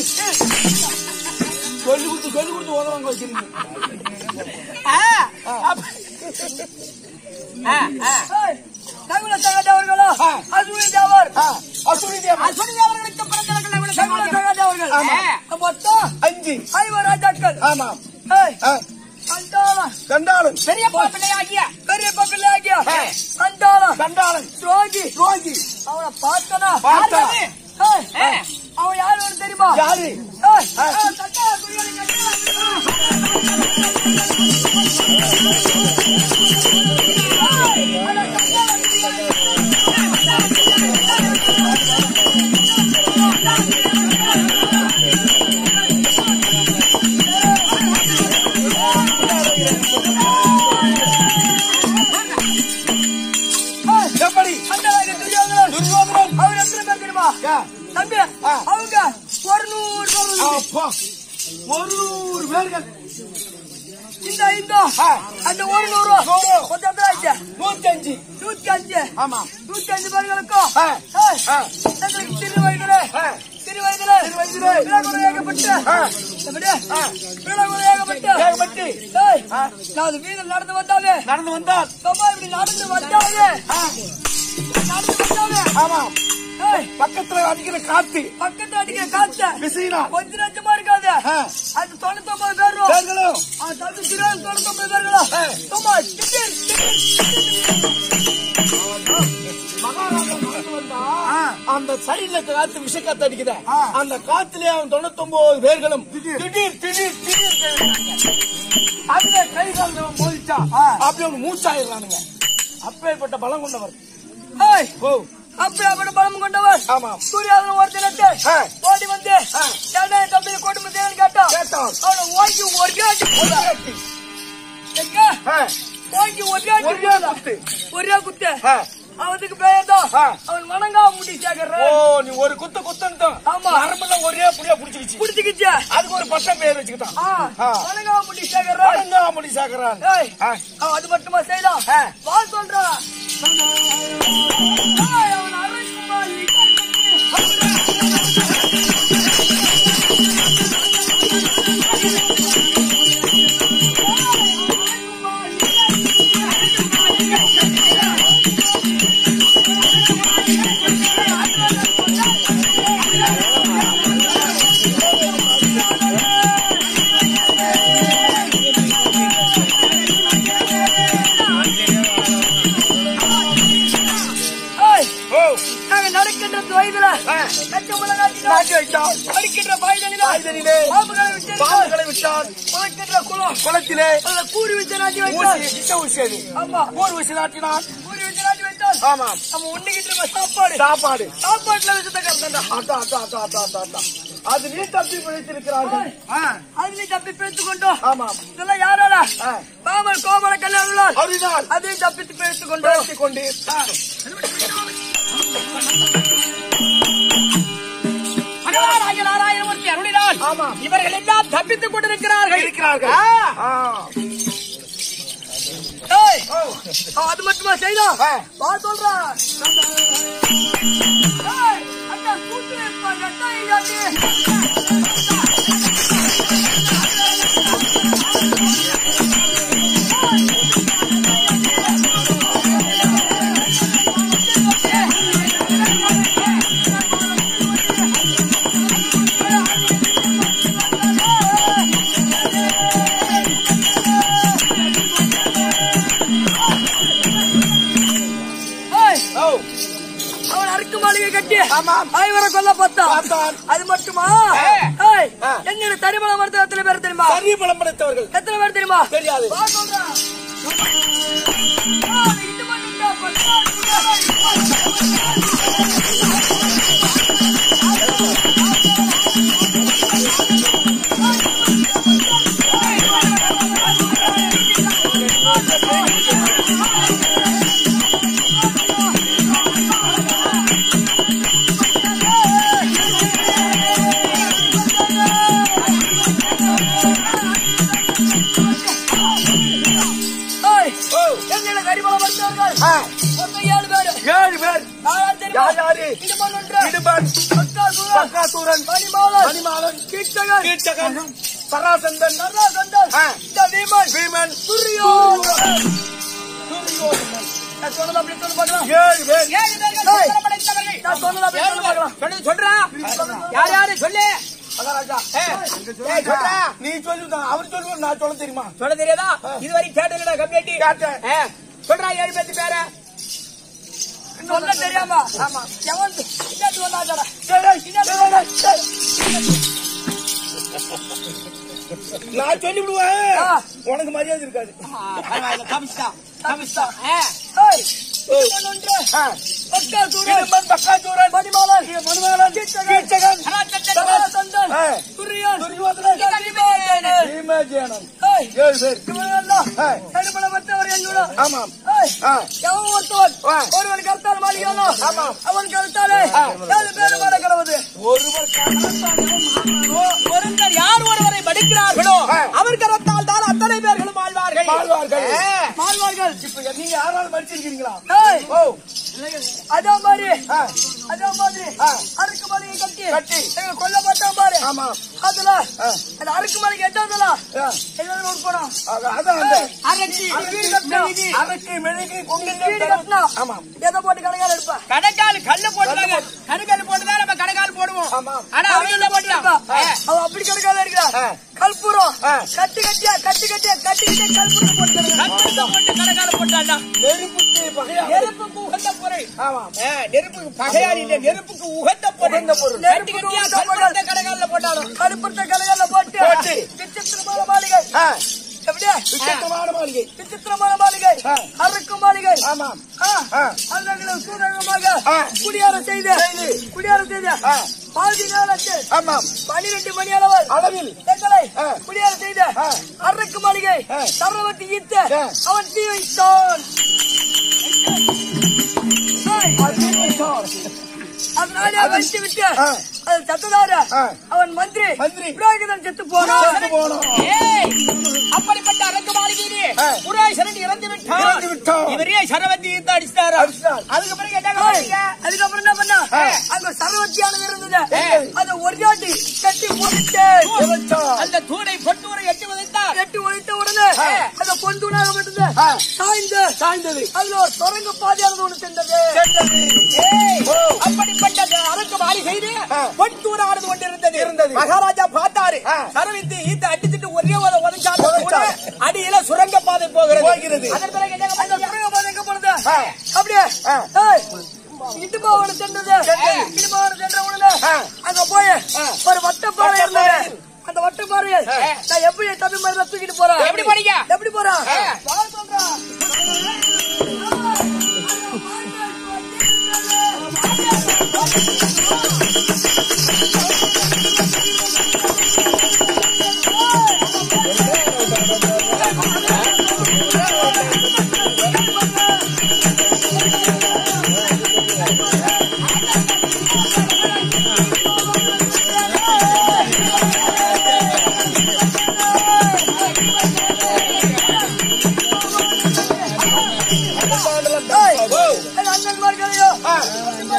[SPEAKER 3] சொல்லி கொடுத்து சொல்லி கொடுத்து உதவாங்க வச்சிருக்கீங்க
[SPEAKER 2] ஆ, அப்ப- ஆ, ஆ.
[SPEAKER 1] தகுல தகாதவர்களோ
[SPEAKER 3] ஆ.
[SPEAKER 1] அசுரி தேவர்
[SPEAKER 3] ஆ, அசுரி தேவன்
[SPEAKER 2] அஸ்வினி அவர்களுக்கு பிறந்தவர்கள் எவ்வளவு
[SPEAKER 1] தகுல
[SPEAKER 2] சமாளிக்க-
[SPEAKER 1] தகாதவர்கள்
[SPEAKER 2] ஆமா.
[SPEAKER 1] மொத்தம்
[SPEAKER 3] அஞ்சு
[SPEAKER 1] ஐவர் ராஜாக்கள்
[SPEAKER 3] ஆமா
[SPEAKER 1] ஏய்,
[SPEAKER 3] ஆ,
[SPEAKER 1] சண்டாளன்
[SPEAKER 3] கண்டாளன்
[SPEAKER 2] பெரியப்பா பிள்ளையாகிய
[SPEAKER 1] பெரிய பிள்ளையாகிய
[SPEAKER 3] ஆ.
[SPEAKER 1] சண்டாளன்
[SPEAKER 3] கண்டாளன்
[SPEAKER 1] துரோகி
[SPEAKER 3] துரோகி
[SPEAKER 1] அவனை பார்த்தனா
[SPEAKER 3] பார்த்தா.
[SPEAKER 1] ஏய்,
[SPEAKER 2] ஆ.
[SPEAKER 1] அவன் யாரு தெரியுமா
[SPEAKER 3] யாரு
[SPEAKER 1] ஏய்,
[SPEAKER 3] ஆ.
[SPEAKER 1] ஏய், சட்டா, குடியாரி, கட்டியா. ஏய்,
[SPEAKER 3] எப்படி
[SPEAKER 1] சண்டாளன் துரியோதனன்.
[SPEAKER 3] துரியோதனன்
[SPEAKER 1] அவர் எத்தனை பேர் தெரியுமா
[SPEAKER 3] ஆ,
[SPEAKER 1] தம்பி
[SPEAKER 3] ஆ.
[SPEAKER 1] அவங்க ஒரு நூறு பேர் வந்து
[SPEAKER 3] அப்பா ஒரு நூறு பேர்கள்
[SPEAKER 1] இந்த இந்த
[SPEAKER 3] ஆ.
[SPEAKER 1] அந்த ஒரு நூறு
[SPEAKER 3] நூறு.
[SPEAKER 1] கொஞ்சம் எத்தனை ஆச்சு
[SPEAKER 3] நூத்தஞ்சு
[SPEAKER 1] நூத்தி அஞ்சு
[SPEAKER 3] ஆமா
[SPEAKER 1] நூத்தி அஞ்சு பேர்களுக்கும்
[SPEAKER 3] ஆ.
[SPEAKER 1] ஏய்,
[SPEAKER 3] ஆ.
[SPEAKER 1] எங்களுக்கு சிறு வயதிலே
[SPEAKER 3] ஆ.
[SPEAKER 1] சிறு வயதிலே
[SPEAKER 3] சிறு வயதிலே.
[SPEAKER 1] விலகுல ஏகப்பட்டு
[SPEAKER 3] ஆ.
[SPEAKER 1] எப்படி?
[SPEAKER 3] ஆ.
[SPEAKER 1] விலகுல ஏகப்பட்டு
[SPEAKER 3] ஏகப்பட்டு.
[SPEAKER 1] ஏய்,
[SPEAKER 3] ஆ.
[SPEAKER 1] நான் வீதியில் நடந்து வந்தாவே
[SPEAKER 3] நடந்து வந்தால்
[SPEAKER 1] சும்மா இப்படி நடந்து வந்தாவே
[SPEAKER 3] ஆ,
[SPEAKER 1] நடந்து வந்தாவே
[SPEAKER 3] ஆமா
[SPEAKER 1] ஏய்,
[SPEAKER 3] பக்கத்துல அடிக்கிற காத்து
[SPEAKER 1] பக்கத்துல அடிக்கிற காத்து
[SPEAKER 3] விசிறினா
[SPEAKER 1] கொஞ்ச நஞ்சமா இருக்காது
[SPEAKER 3] ஆ.
[SPEAKER 1] அது தொண்ணூத்தி ஒன்பது பேரும்
[SPEAKER 3] பேர்களும்
[SPEAKER 1] அவன் தம்பி சிறுவன் தொண்ணூத்தி ஒன்பது பேர்களும்
[SPEAKER 3] ஆ.
[SPEAKER 1] சும்மா திடீர்,
[SPEAKER 3] மகாராஜா நடந்து வந்தா,
[SPEAKER 1] ஆ.
[SPEAKER 3] அந்த சைடுல காத்து விஷ காத்து அடிக்குத
[SPEAKER 1] ஆ.
[SPEAKER 3] அந்த காத்துலயே அவன் தொண்ணூத்தி ஒன்பது பேர்களும் திடீர் திடீர் திடீர் திடீர் அதுல கை கால் மோதிச்சா
[SPEAKER 1] ஆ.
[SPEAKER 3] அப்படி அவங்க மூச்சாயிடுறானுங்க அப்பேற்பட்ட பலம் கொண்டவர்
[SPEAKER 1] ஏய்,
[SPEAKER 3] ஓ
[SPEAKER 1] அப்படி அப்படி பலம் கொண்டவர்
[SPEAKER 3] ஆமா
[SPEAKER 1] சூர்யாதன் ஒரு தினத்தை
[SPEAKER 3] ஆ.
[SPEAKER 1] ஓடி வந்து
[SPEAKER 3] ஆ.
[SPEAKER 1] என்ன தம்பி கொண்டு வந்து கேட்டான்
[SPEAKER 3] கேட்டான்
[SPEAKER 1] அவனை ஓங்கி ஒரே அடி
[SPEAKER 3] ஒரு
[SPEAKER 1] போட்டான்.
[SPEAKER 3] அடி.
[SPEAKER 1] எங்க?
[SPEAKER 3] ஆ.
[SPEAKER 1] ஓங்கி ஒரே அடி
[SPEAKER 3] ஒரே
[SPEAKER 1] போட்டான்.
[SPEAKER 3] குத்து.
[SPEAKER 1] ஒரே குத்து
[SPEAKER 3] ஆ.
[SPEAKER 1] அவனுக்கு பெயர் தான்
[SPEAKER 3] ஆ.
[SPEAKER 1] அவன் மணங்கா முடி
[SPEAKER 3] ஓ
[SPEAKER 1] சேகர்
[SPEAKER 3] நீ ஒரு குத்து குத்தன்ட்டான்
[SPEAKER 1] ஆமா.
[SPEAKER 3] நரம்புல ஒரே புடியா புடிச்சுக்கிச்சு
[SPEAKER 1] புடிச்சுக்கிச்சு
[SPEAKER 3] அதுக்கு ஒரு பட்டம் பேர் வச்சுக்கிட்டான்
[SPEAKER 1] ஆ.
[SPEAKER 3] ஆ.
[SPEAKER 1] மணங்கா முடி சேகர்
[SPEAKER 3] பழங்காமடி சாகரான்
[SPEAKER 1] ஏய்,
[SPEAKER 3] ஆ.
[SPEAKER 1] அவன் அது மட்டுமா செய்யலாம்
[SPEAKER 3] ஆ.
[SPEAKER 1] வா சொல்றான் ஏய், அவன் அரண்மனை ஏய்,
[SPEAKER 3] ஓ
[SPEAKER 1] நாங்க நடக்கின்ற துவைதுல
[SPEAKER 3] ஆ.
[SPEAKER 1] லட்சம் காட்டினோம்
[SPEAKER 3] நாட்டி வைத்தான்
[SPEAKER 1] அடிக்கின்ற பாய்தலில
[SPEAKER 3] பாய்தலிலே
[SPEAKER 1] பாம்புகளை விட்டு
[SPEAKER 3] பாம்புகளை விட்டான்
[SPEAKER 1] உழைக்கின்ற குளம்
[SPEAKER 3] குளத்திலே
[SPEAKER 1] அதுல கூறி வச்சு நாட்டி வைத்தார்
[SPEAKER 3] ஊசி விஷ ஊசி அது
[SPEAKER 1] ஆமா
[SPEAKER 3] ஊர் ஊசி நாட்டினான்
[SPEAKER 1] கூறி வச்சு நாட்டி வைத்தார்
[SPEAKER 3] ஆமா
[SPEAKER 1] நம்ம உண்ணிக்கிட்டு இருக்க சாப்பாடு
[SPEAKER 3] சாப்பாடு
[SPEAKER 1] சாப்பாட்டுல விஷத்தை கறந்தா
[SPEAKER 3] அதான் அதான் அதான் அதான் அதான் அதான் அது நீ தப்பி பிழைத்திருக்கிறார்கள் ஆ,
[SPEAKER 1] அதுல தப்பி பிழைத்து கொண்டோம்
[SPEAKER 3] ஆமாம்
[SPEAKER 1] இதெல்லாம் யாரால
[SPEAKER 3] ஆ.
[SPEAKER 1] பாமர் கோமல கல்யாணம்
[SPEAKER 3] அருளால்
[SPEAKER 1] அதையும் தப்பித்து பிழைத்து கொண்டோம்
[SPEAKER 3] பேசிக் கொண்டு ஆ,
[SPEAKER 2] மகளாராகிய நாராயணமூர்த்தி அருளினால்
[SPEAKER 3] ஆமா.
[SPEAKER 2] இவர்கள் எல்லாம் தப்பித்துக் கொண்டிருக்கிறார்கள்
[SPEAKER 3] இருக்கிறார்கள்
[SPEAKER 2] ஆ.
[SPEAKER 3] ஆ,
[SPEAKER 1] ஏய்,
[SPEAKER 2] அது மட்டுமா செய்தோம்
[SPEAKER 3] ஆ.
[SPEAKER 2] வா சொல்றேன் ஏய், அண்ணா, கூட்டு இருப்பாங்க, அண்ணா, இல்லாட்டி. ஏய்,
[SPEAKER 3] ஓ
[SPEAKER 2] அவன் அறுக்கு மாளிகை கட்டி
[SPEAKER 3] ஆமாம்.
[SPEAKER 2] ஐவரை கொல்ல பார்த்தான்
[SPEAKER 3] பார்த்தான்.
[SPEAKER 2] அது மட்டுமா
[SPEAKER 3] ஏ.
[SPEAKER 2] ஏய்,
[SPEAKER 3] ஆ.
[SPEAKER 2] என்னோட தரிமல மருத்துவ எத்தனை பேர் தெரியுமா
[SPEAKER 3] சரி பலம் படைத்தவர்கள்
[SPEAKER 2] எத்தனை பேர் தெரியுமா
[SPEAKER 3] தெரியாது
[SPEAKER 2] வா சொல்றேன். ஆ, இது மட்டும்தான் ஏய்,
[SPEAKER 3] ஓ
[SPEAKER 2] என்னோட தரிமல மருத்துவர்கள்
[SPEAKER 3] ஆ,
[SPEAKER 2] மொத்தம் ஏழு பேரு
[SPEAKER 3] ஏழு பேர்
[SPEAKER 2] யார் தெரியுமா?
[SPEAKER 3] யார் யாரு
[SPEAKER 2] இடுமன் ஒன்று,
[SPEAKER 3] இடுபன்
[SPEAKER 2] பக்காசூரன்,
[SPEAKER 3] பக்காசூரன்
[SPEAKER 2] மணிமாலன்,
[SPEAKER 3] மணிமாலன்
[SPEAKER 2] கீர்த்தகன்,
[SPEAKER 3] கீர்த்தகன் சராசந்தன்
[SPEAKER 2] நராசந்தன்,
[SPEAKER 3] ஆ.
[SPEAKER 2] இந்த வீமன்,
[SPEAKER 3] பீமன்
[SPEAKER 2] துரியோதனன்.
[SPEAKER 3] துரியோதனன்.
[SPEAKER 2] நான் சொன்னது அப்படியே சொல்லு பார்க்கலாம்.
[SPEAKER 3] ஏழு பேர்
[SPEAKER 2] ஏய், நான் சொன்னது அப்படியே சொல்லு பார்க்கலாம்.
[SPEAKER 1] சொன்னது சொல்றா யார் யாரு சொல்லு
[SPEAKER 3] மகாராஜா
[SPEAKER 1] ஏய், ஏய், சொல்றா
[SPEAKER 3] நீ சொல்லு அவர் சொல்லுவோம் நான் சொல்ல தெரியுமா
[SPEAKER 1] சொல்ல தெரியாதா இதுவரை கேட்டதுடா கம்யூனிட்டி
[SPEAKER 3] கேட்டேன்.
[SPEAKER 1] சொல்றா ஏழு பேத்து பேர
[SPEAKER 2] சொல்ல தெரியாம எவன் இல்லாட்டி வந்தாடா.
[SPEAKER 3] டேய், டேய், டேய், டேய், டேய். நான் சொல்லி விடுவேன்
[SPEAKER 2] ஆ.
[SPEAKER 3] உனக்கு மரியாதை இருக்காது
[SPEAKER 1] கமிஷா கமிஷா
[SPEAKER 2] ஏய், இடுமன் ஒன்று,
[SPEAKER 3] ஆ.
[SPEAKER 2] பக்காசூரன்,
[SPEAKER 3] இடும்பன் பக்காசூரன்
[SPEAKER 2] மணிமாலன்,
[SPEAKER 3] மணிமாலன்
[SPEAKER 2] கீர்த்தகன்,
[SPEAKER 3] கீர்த்தகன்
[SPEAKER 2] நராசந்தன்,
[SPEAKER 3] ஆ.
[SPEAKER 2] துரியன்,
[SPEAKER 3] துரியோதனன்
[SPEAKER 2] வீமன்.
[SPEAKER 3] பீமசேனன்
[SPEAKER 2] ஏய்,
[SPEAKER 3] ஏழு பேர்
[SPEAKER 2] இவனெல்லாம்
[SPEAKER 3] ஆ.
[SPEAKER 2] தரிமல மருத்துவர் என்னோட
[SPEAKER 3] ஆமாம்
[SPEAKER 2] ஏய்,
[SPEAKER 3] ஆ.
[SPEAKER 2] எவன் ஒருத்தவன்
[SPEAKER 3] ஆ.
[SPEAKER 2] ஒருவன் கருத்தால் மாளிகையானோ
[SPEAKER 3] ஆமாம்.
[SPEAKER 2] அவன் கருத்தாலே ஏழு பேரு மேல கிடவுது
[SPEAKER 3] ஒருவர்
[SPEAKER 1] ஒருவர் யார் ஒருவரை மடிக்கிறார்களோ
[SPEAKER 3] ஆ.
[SPEAKER 1] அவர் கரத்தால் தான் அத்தனை பேர்களும் வாழ்வார்கள்
[SPEAKER 3] வாழ்வார்கள்
[SPEAKER 1] ஏ.
[SPEAKER 2] மாழ்வார்கள்
[SPEAKER 3] இப்ப நீங்க யாராலும் மடிச்சிருக்கீங்களா
[SPEAKER 2] ஏய்,
[SPEAKER 3] ஓ
[SPEAKER 2] அதே மாதிரி
[SPEAKER 3] ஆ.
[SPEAKER 2] அதே மாதிரி
[SPEAKER 3] ஆ.
[SPEAKER 2] அறுக்கு மலையை கட்டி
[SPEAKER 3] கட்டி.
[SPEAKER 2] எங்க கொல்ல பார்த்தா பாரு
[SPEAKER 3] ஆமா
[SPEAKER 2] அதுல
[SPEAKER 3] ஆ.
[SPEAKER 2] அந்த அறுக்கு மலைக்கு எட்டாவதுல
[SPEAKER 3] ஆ.
[SPEAKER 2] எதாவது ஒரு படம்
[SPEAKER 3] அத- அதான் அந்த
[SPEAKER 2] அரக்கி வீடு கட்டினா
[SPEAKER 3] அரக்கு மெழுகு கொங்கு
[SPEAKER 2] வீடு கட்டினா
[SPEAKER 3] ஆமாம்
[SPEAKER 2] எதை போட்டு கடையால இருப்ப
[SPEAKER 1] கடைக்கால் கல்லு போட்டுறாங்க கடைக்கால் போட்டுதான் நம்ம கடைக்கால் போடுவோம்
[SPEAKER 3] ஆமாம்.
[SPEAKER 1] ஆனா அவங்க என்ன போட்டுறாங்க
[SPEAKER 2] அவன் அப்படி கடைக்கால இருக்கிறா
[SPEAKER 3] ஆ.
[SPEAKER 2] கல்பூரம்
[SPEAKER 3] ஆ.
[SPEAKER 2] கட்டி கட்டியா கட்டி கட்டியா கட்டி கட்டியா கல்பூரம் போட்டு கிடக்குறா.
[SPEAKER 1] கற்பூரத்தை போட்டு கடைக்கால போட்டாண்டா
[SPEAKER 3] நெருப்புக்கு பகையா
[SPEAKER 1] நெருப்புக்கு உகந்த பொருள்
[SPEAKER 3] ஆமாம்
[SPEAKER 1] ஆ, நெருப்புக்கு பகையாளி இல்ல நெருப்புக்கு உகந்த பொருள்
[SPEAKER 3] உகந்த பொருள்.
[SPEAKER 1] கட்டி கட்டியா கற்பூரத்தை கடைக்கால போட்டாலும்
[SPEAKER 2] கருப்பத்தை கடையால போட்டு
[SPEAKER 3] போட்டு.
[SPEAKER 2] விசித்திரமான மாளிகை
[SPEAKER 3] ஆ,
[SPEAKER 2] எப்படியா
[SPEAKER 3] விசித்திரமான மாளிகை
[SPEAKER 2] விசித்திரமான மாளிகை
[SPEAKER 3] ஆ.
[SPEAKER 2] அறுக்கு மாளிகை
[SPEAKER 3] ஆமாம்
[SPEAKER 2] ஆ.
[SPEAKER 3] ஆ.
[SPEAKER 2] அந்த சூதகமாக
[SPEAKER 3] ஆ.
[SPEAKER 2] குடியார செய்த
[SPEAKER 3] செய்து.
[SPEAKER 2] குடியார செய்த
[SPEAKER 3] ஆ.
[SPEAKER 2] பாதி நேரத்தில்
[SPEAKER 3] ஆமாம்
[SPEAKER 2] பனிரெண்டு மணி அளவில்
[SPEAKER 3] அளவில்
[SPEAKER 2] எங்களை
[SPEAKER 3] ஆ.
[SPEAKER 2] குடியார செய்த
[SPEAKER 3] ஆ.
[SPEAKER 2] அறுக்கு மாளிகை
[SPEAKER 3] ஆ.
[SPEAKER 2] சரவத்தி ஈத்த
[SPEAKER 3] ஆ.
[SPEAKER 2] அவன் தீ வைத்தான் அதனாலே வைத்து விட்டு
[SPEAKER 3] ஆ.
[SPEAKER 2] அது சத்ததார
[SPEAKER 3] ஆ.
[SPEAKER 2] அவன் மந்திரி
[SPEAKER 3] மந்திரி.
[SPEAKER 2] புரோகிதன் செத்து போனான்
[SPEAKER 3] செத்து போனோம்
[SPEAKER 1] ஏய், அப்படிப்பட்ட அரங்கு மாளிகையிலே
[SPEAKER 3] ஆ.
[SPEAKER 1] புராசரன் இறந்து விட்டார்
[SPEAKER 3] இறந்து விட்டார்.
[SPEAKER 1] இவரே சரவத்தி ஈர்த்து அடிச்சிட்டாரா
[SPEAKER 3] அடிச்சிட்டார்.
[SPEAKER 1] அதுக்கு பிறகு என்ன
[SPEAKER 2] ஏய்,
[SPEAKER 1] பண்ணீங்க?
[SPEAKER 2] அதுக்கப்புறம் என்ன பண்ணா
[SPEAKER 3] ஆ.
[SPEAKER 2] அங்க சரவத்தியானது இருந்தது
[SPEAKER 3] ஆ.
[SPEAKER 2] அதை ஒரு ஜாட்டி கட்டி போட்டுட்டு
[SPEAKER 3] இறைச்சார்.
[SPEAKER 1] அந்த தூணை பொட்டுவரை எட்டி வதைத்தார்
[SPEAKER 2] கட்டி ஒழித்த உடனே
[SPEAKER 3] ஆ.
[SPEAKER 2] அதை பொந்துனாக விட்டது
[SPEAKER 3] ஆ.
[SPEAKER 2] சாய்ந்து
[SPEAKER 3] சாய்ந்தது
[SPEAKER 2] அதுல ஒரு சுரங்க பாதையானது ஒண்ணு சென்றது
[SPEAKER 3] சென்றது
[SPEAKER 1] ஏய்,
[SPEAKER 3] ஓ.
[SPEAKER 1] அப்படிப்பட்ட அந்த அரங்கு மாளிகையிலே
[SPEAKER 3] ஆ.
[SPEAKER 1] பொட்டுவரானது கொண்டிருந்தது
[SPEAKER 3] இருந்தது.
[SPEAKER 1] மகாராஜா பார்த்தாரு
[SPEAKER 3] ஆ.
[SPEAKER 1] சரவித்து ஈத்து அடிச்சுட்டு ஒரே ஒரு உதஞ்சாத
[SPEAKER 3] உதைச்சார்.
[SPEAKER 1] அடியில சுரங்க பாதை போகிறது
[SPEAKER 3] போகிறது.
[SPEAKER 1] அதன் பிறகு என்ன
[SPEAKER 2] அந்த
[SPEAKER 1] பண்ணீங்க?
[SPEAKER 2] சுரங்க பாதை எங்க போனது
[SPEAKER 3] ஆ.
[SPEAKER 2] அப்படியே
[SPEAKER 3] ஆ.
[SPEAKER 2] ஏய், இடுமாவன சென்றது
[SPEAKER 3] சென்றது.
[SPEAKER 2] இடுமாவன சென்ற உடனே
[SPEAKER 3] ஆ.
[SPEAKER 2] அங்க போய்
[SPEAKER 3] ஆ.
[SPEAKER 2] ஒரு வட்டப்பாறை இருந்தது
[SPEAKER 3] வட்டப்பாறை.
[SPEAKER 2] அந்த வட்டப்பாறையை
[SPEAKER 3] ஆ.
[SPEAKER 2] நான் எப்படி தம்பி மாதிரி தூக்கிட்டு போறேன்
[SPEAKER 1] எப்படி போறீங்க?
[SPEAKER 2] எப்படி போறேன்
[SPEAKER 3] ஆ.
[SPEAKER 2] வா சொல்றேன்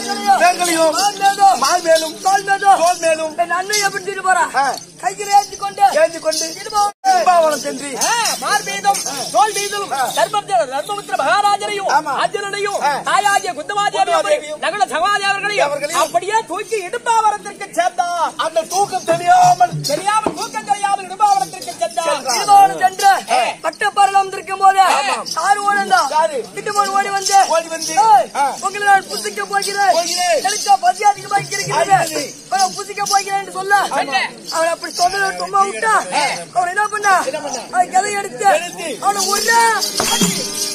[SPEAKER 2] வேர்களையும்
[SPEAKER 3] வேர்களையும்
[SPEAKER 2] மால் மேலும்
[SPEAKER 3] மால் மேலும்
[SPEAKER 2] தோல் மேலும்
[SPEAKER 3] தோல் மேலும்
[SPEAKER 2] என் அண்ணன் எப்படி தூக்கிட்டு போறான்
[SPEAKER 3] ஆ.
[SPEAKER 2] கையில் ஏந்தி கொண்டு
[SPEAKER 3] ஏந்தி கொண்டு
[SPEAKER 2] திரும்பவும்
[SPEAKER 3] திரும்பாவனம் சென்று
[SPEAKER 2] மார் மீதும் தோல் மீதும் தர்மம் தர்மபுத்திர மகாராஜனையும்
[SPEAKER 3] ஆமா.
[SPEAKER 2] அர்ஜுனனையும்
[SPEAKER 3] ஆ.
[SPEAKER 2] தாயாகிய குந்தமாதேவி
[SPEAKER 3] குந்தமாதேவியும்
[SPEAKER 2] நகுல சகாதி அவர்களையும்
[SPEAKER 3] அவர்களையும்
[SPEAKER 2] அப்படியே தூக்கி இடுப்பாவரத்திற்கு சேர்ந்தான்
[SPEAKER 3] அந்த தூக்கம் தெரியாமல்
[SPEAKER 2] தெரியாமல் தூக்கம் தெரியாமல் இடுப்பாவரத்திற்கு சென்றான்
[SPEAKER 3] சென்றான்.
[SPEAKER 2] திருவாவனம் சென்று பட்டப்பரலம் இருக்கும் போது யாரு ஓடுந்தா
[SPEAKER 3] யாரு?
[SPEAKER 2] திட்டுமோன் ஓடி வந்து
[SPEAKER 3] ஓடி வந்து,
[SPEAKER 2] ஏய்,
[SPEAKER 3] ஆ.
[SPEAKER 2] உங்களை நான் புசிக்க போகிறேன்
[SPEAKER 3] போகிறேன்.
[SPEAKER 2] எனக்கு பசி அதிகமாக இருக்கிறது
[SPEAKER 3] ஆகிறது.
[SPEAKER 2] அவன் புசிக்க போகிறேன் என்று சொல்ல அவன் அப்படி சொன்னதை சும்மா விட்டா அவன் என்ன பண்ணா அவன் கதை எடுத்து
[SPEAKER 3] எடுத்து.
[SPEAKER 2] அவனை ஒரே அடி.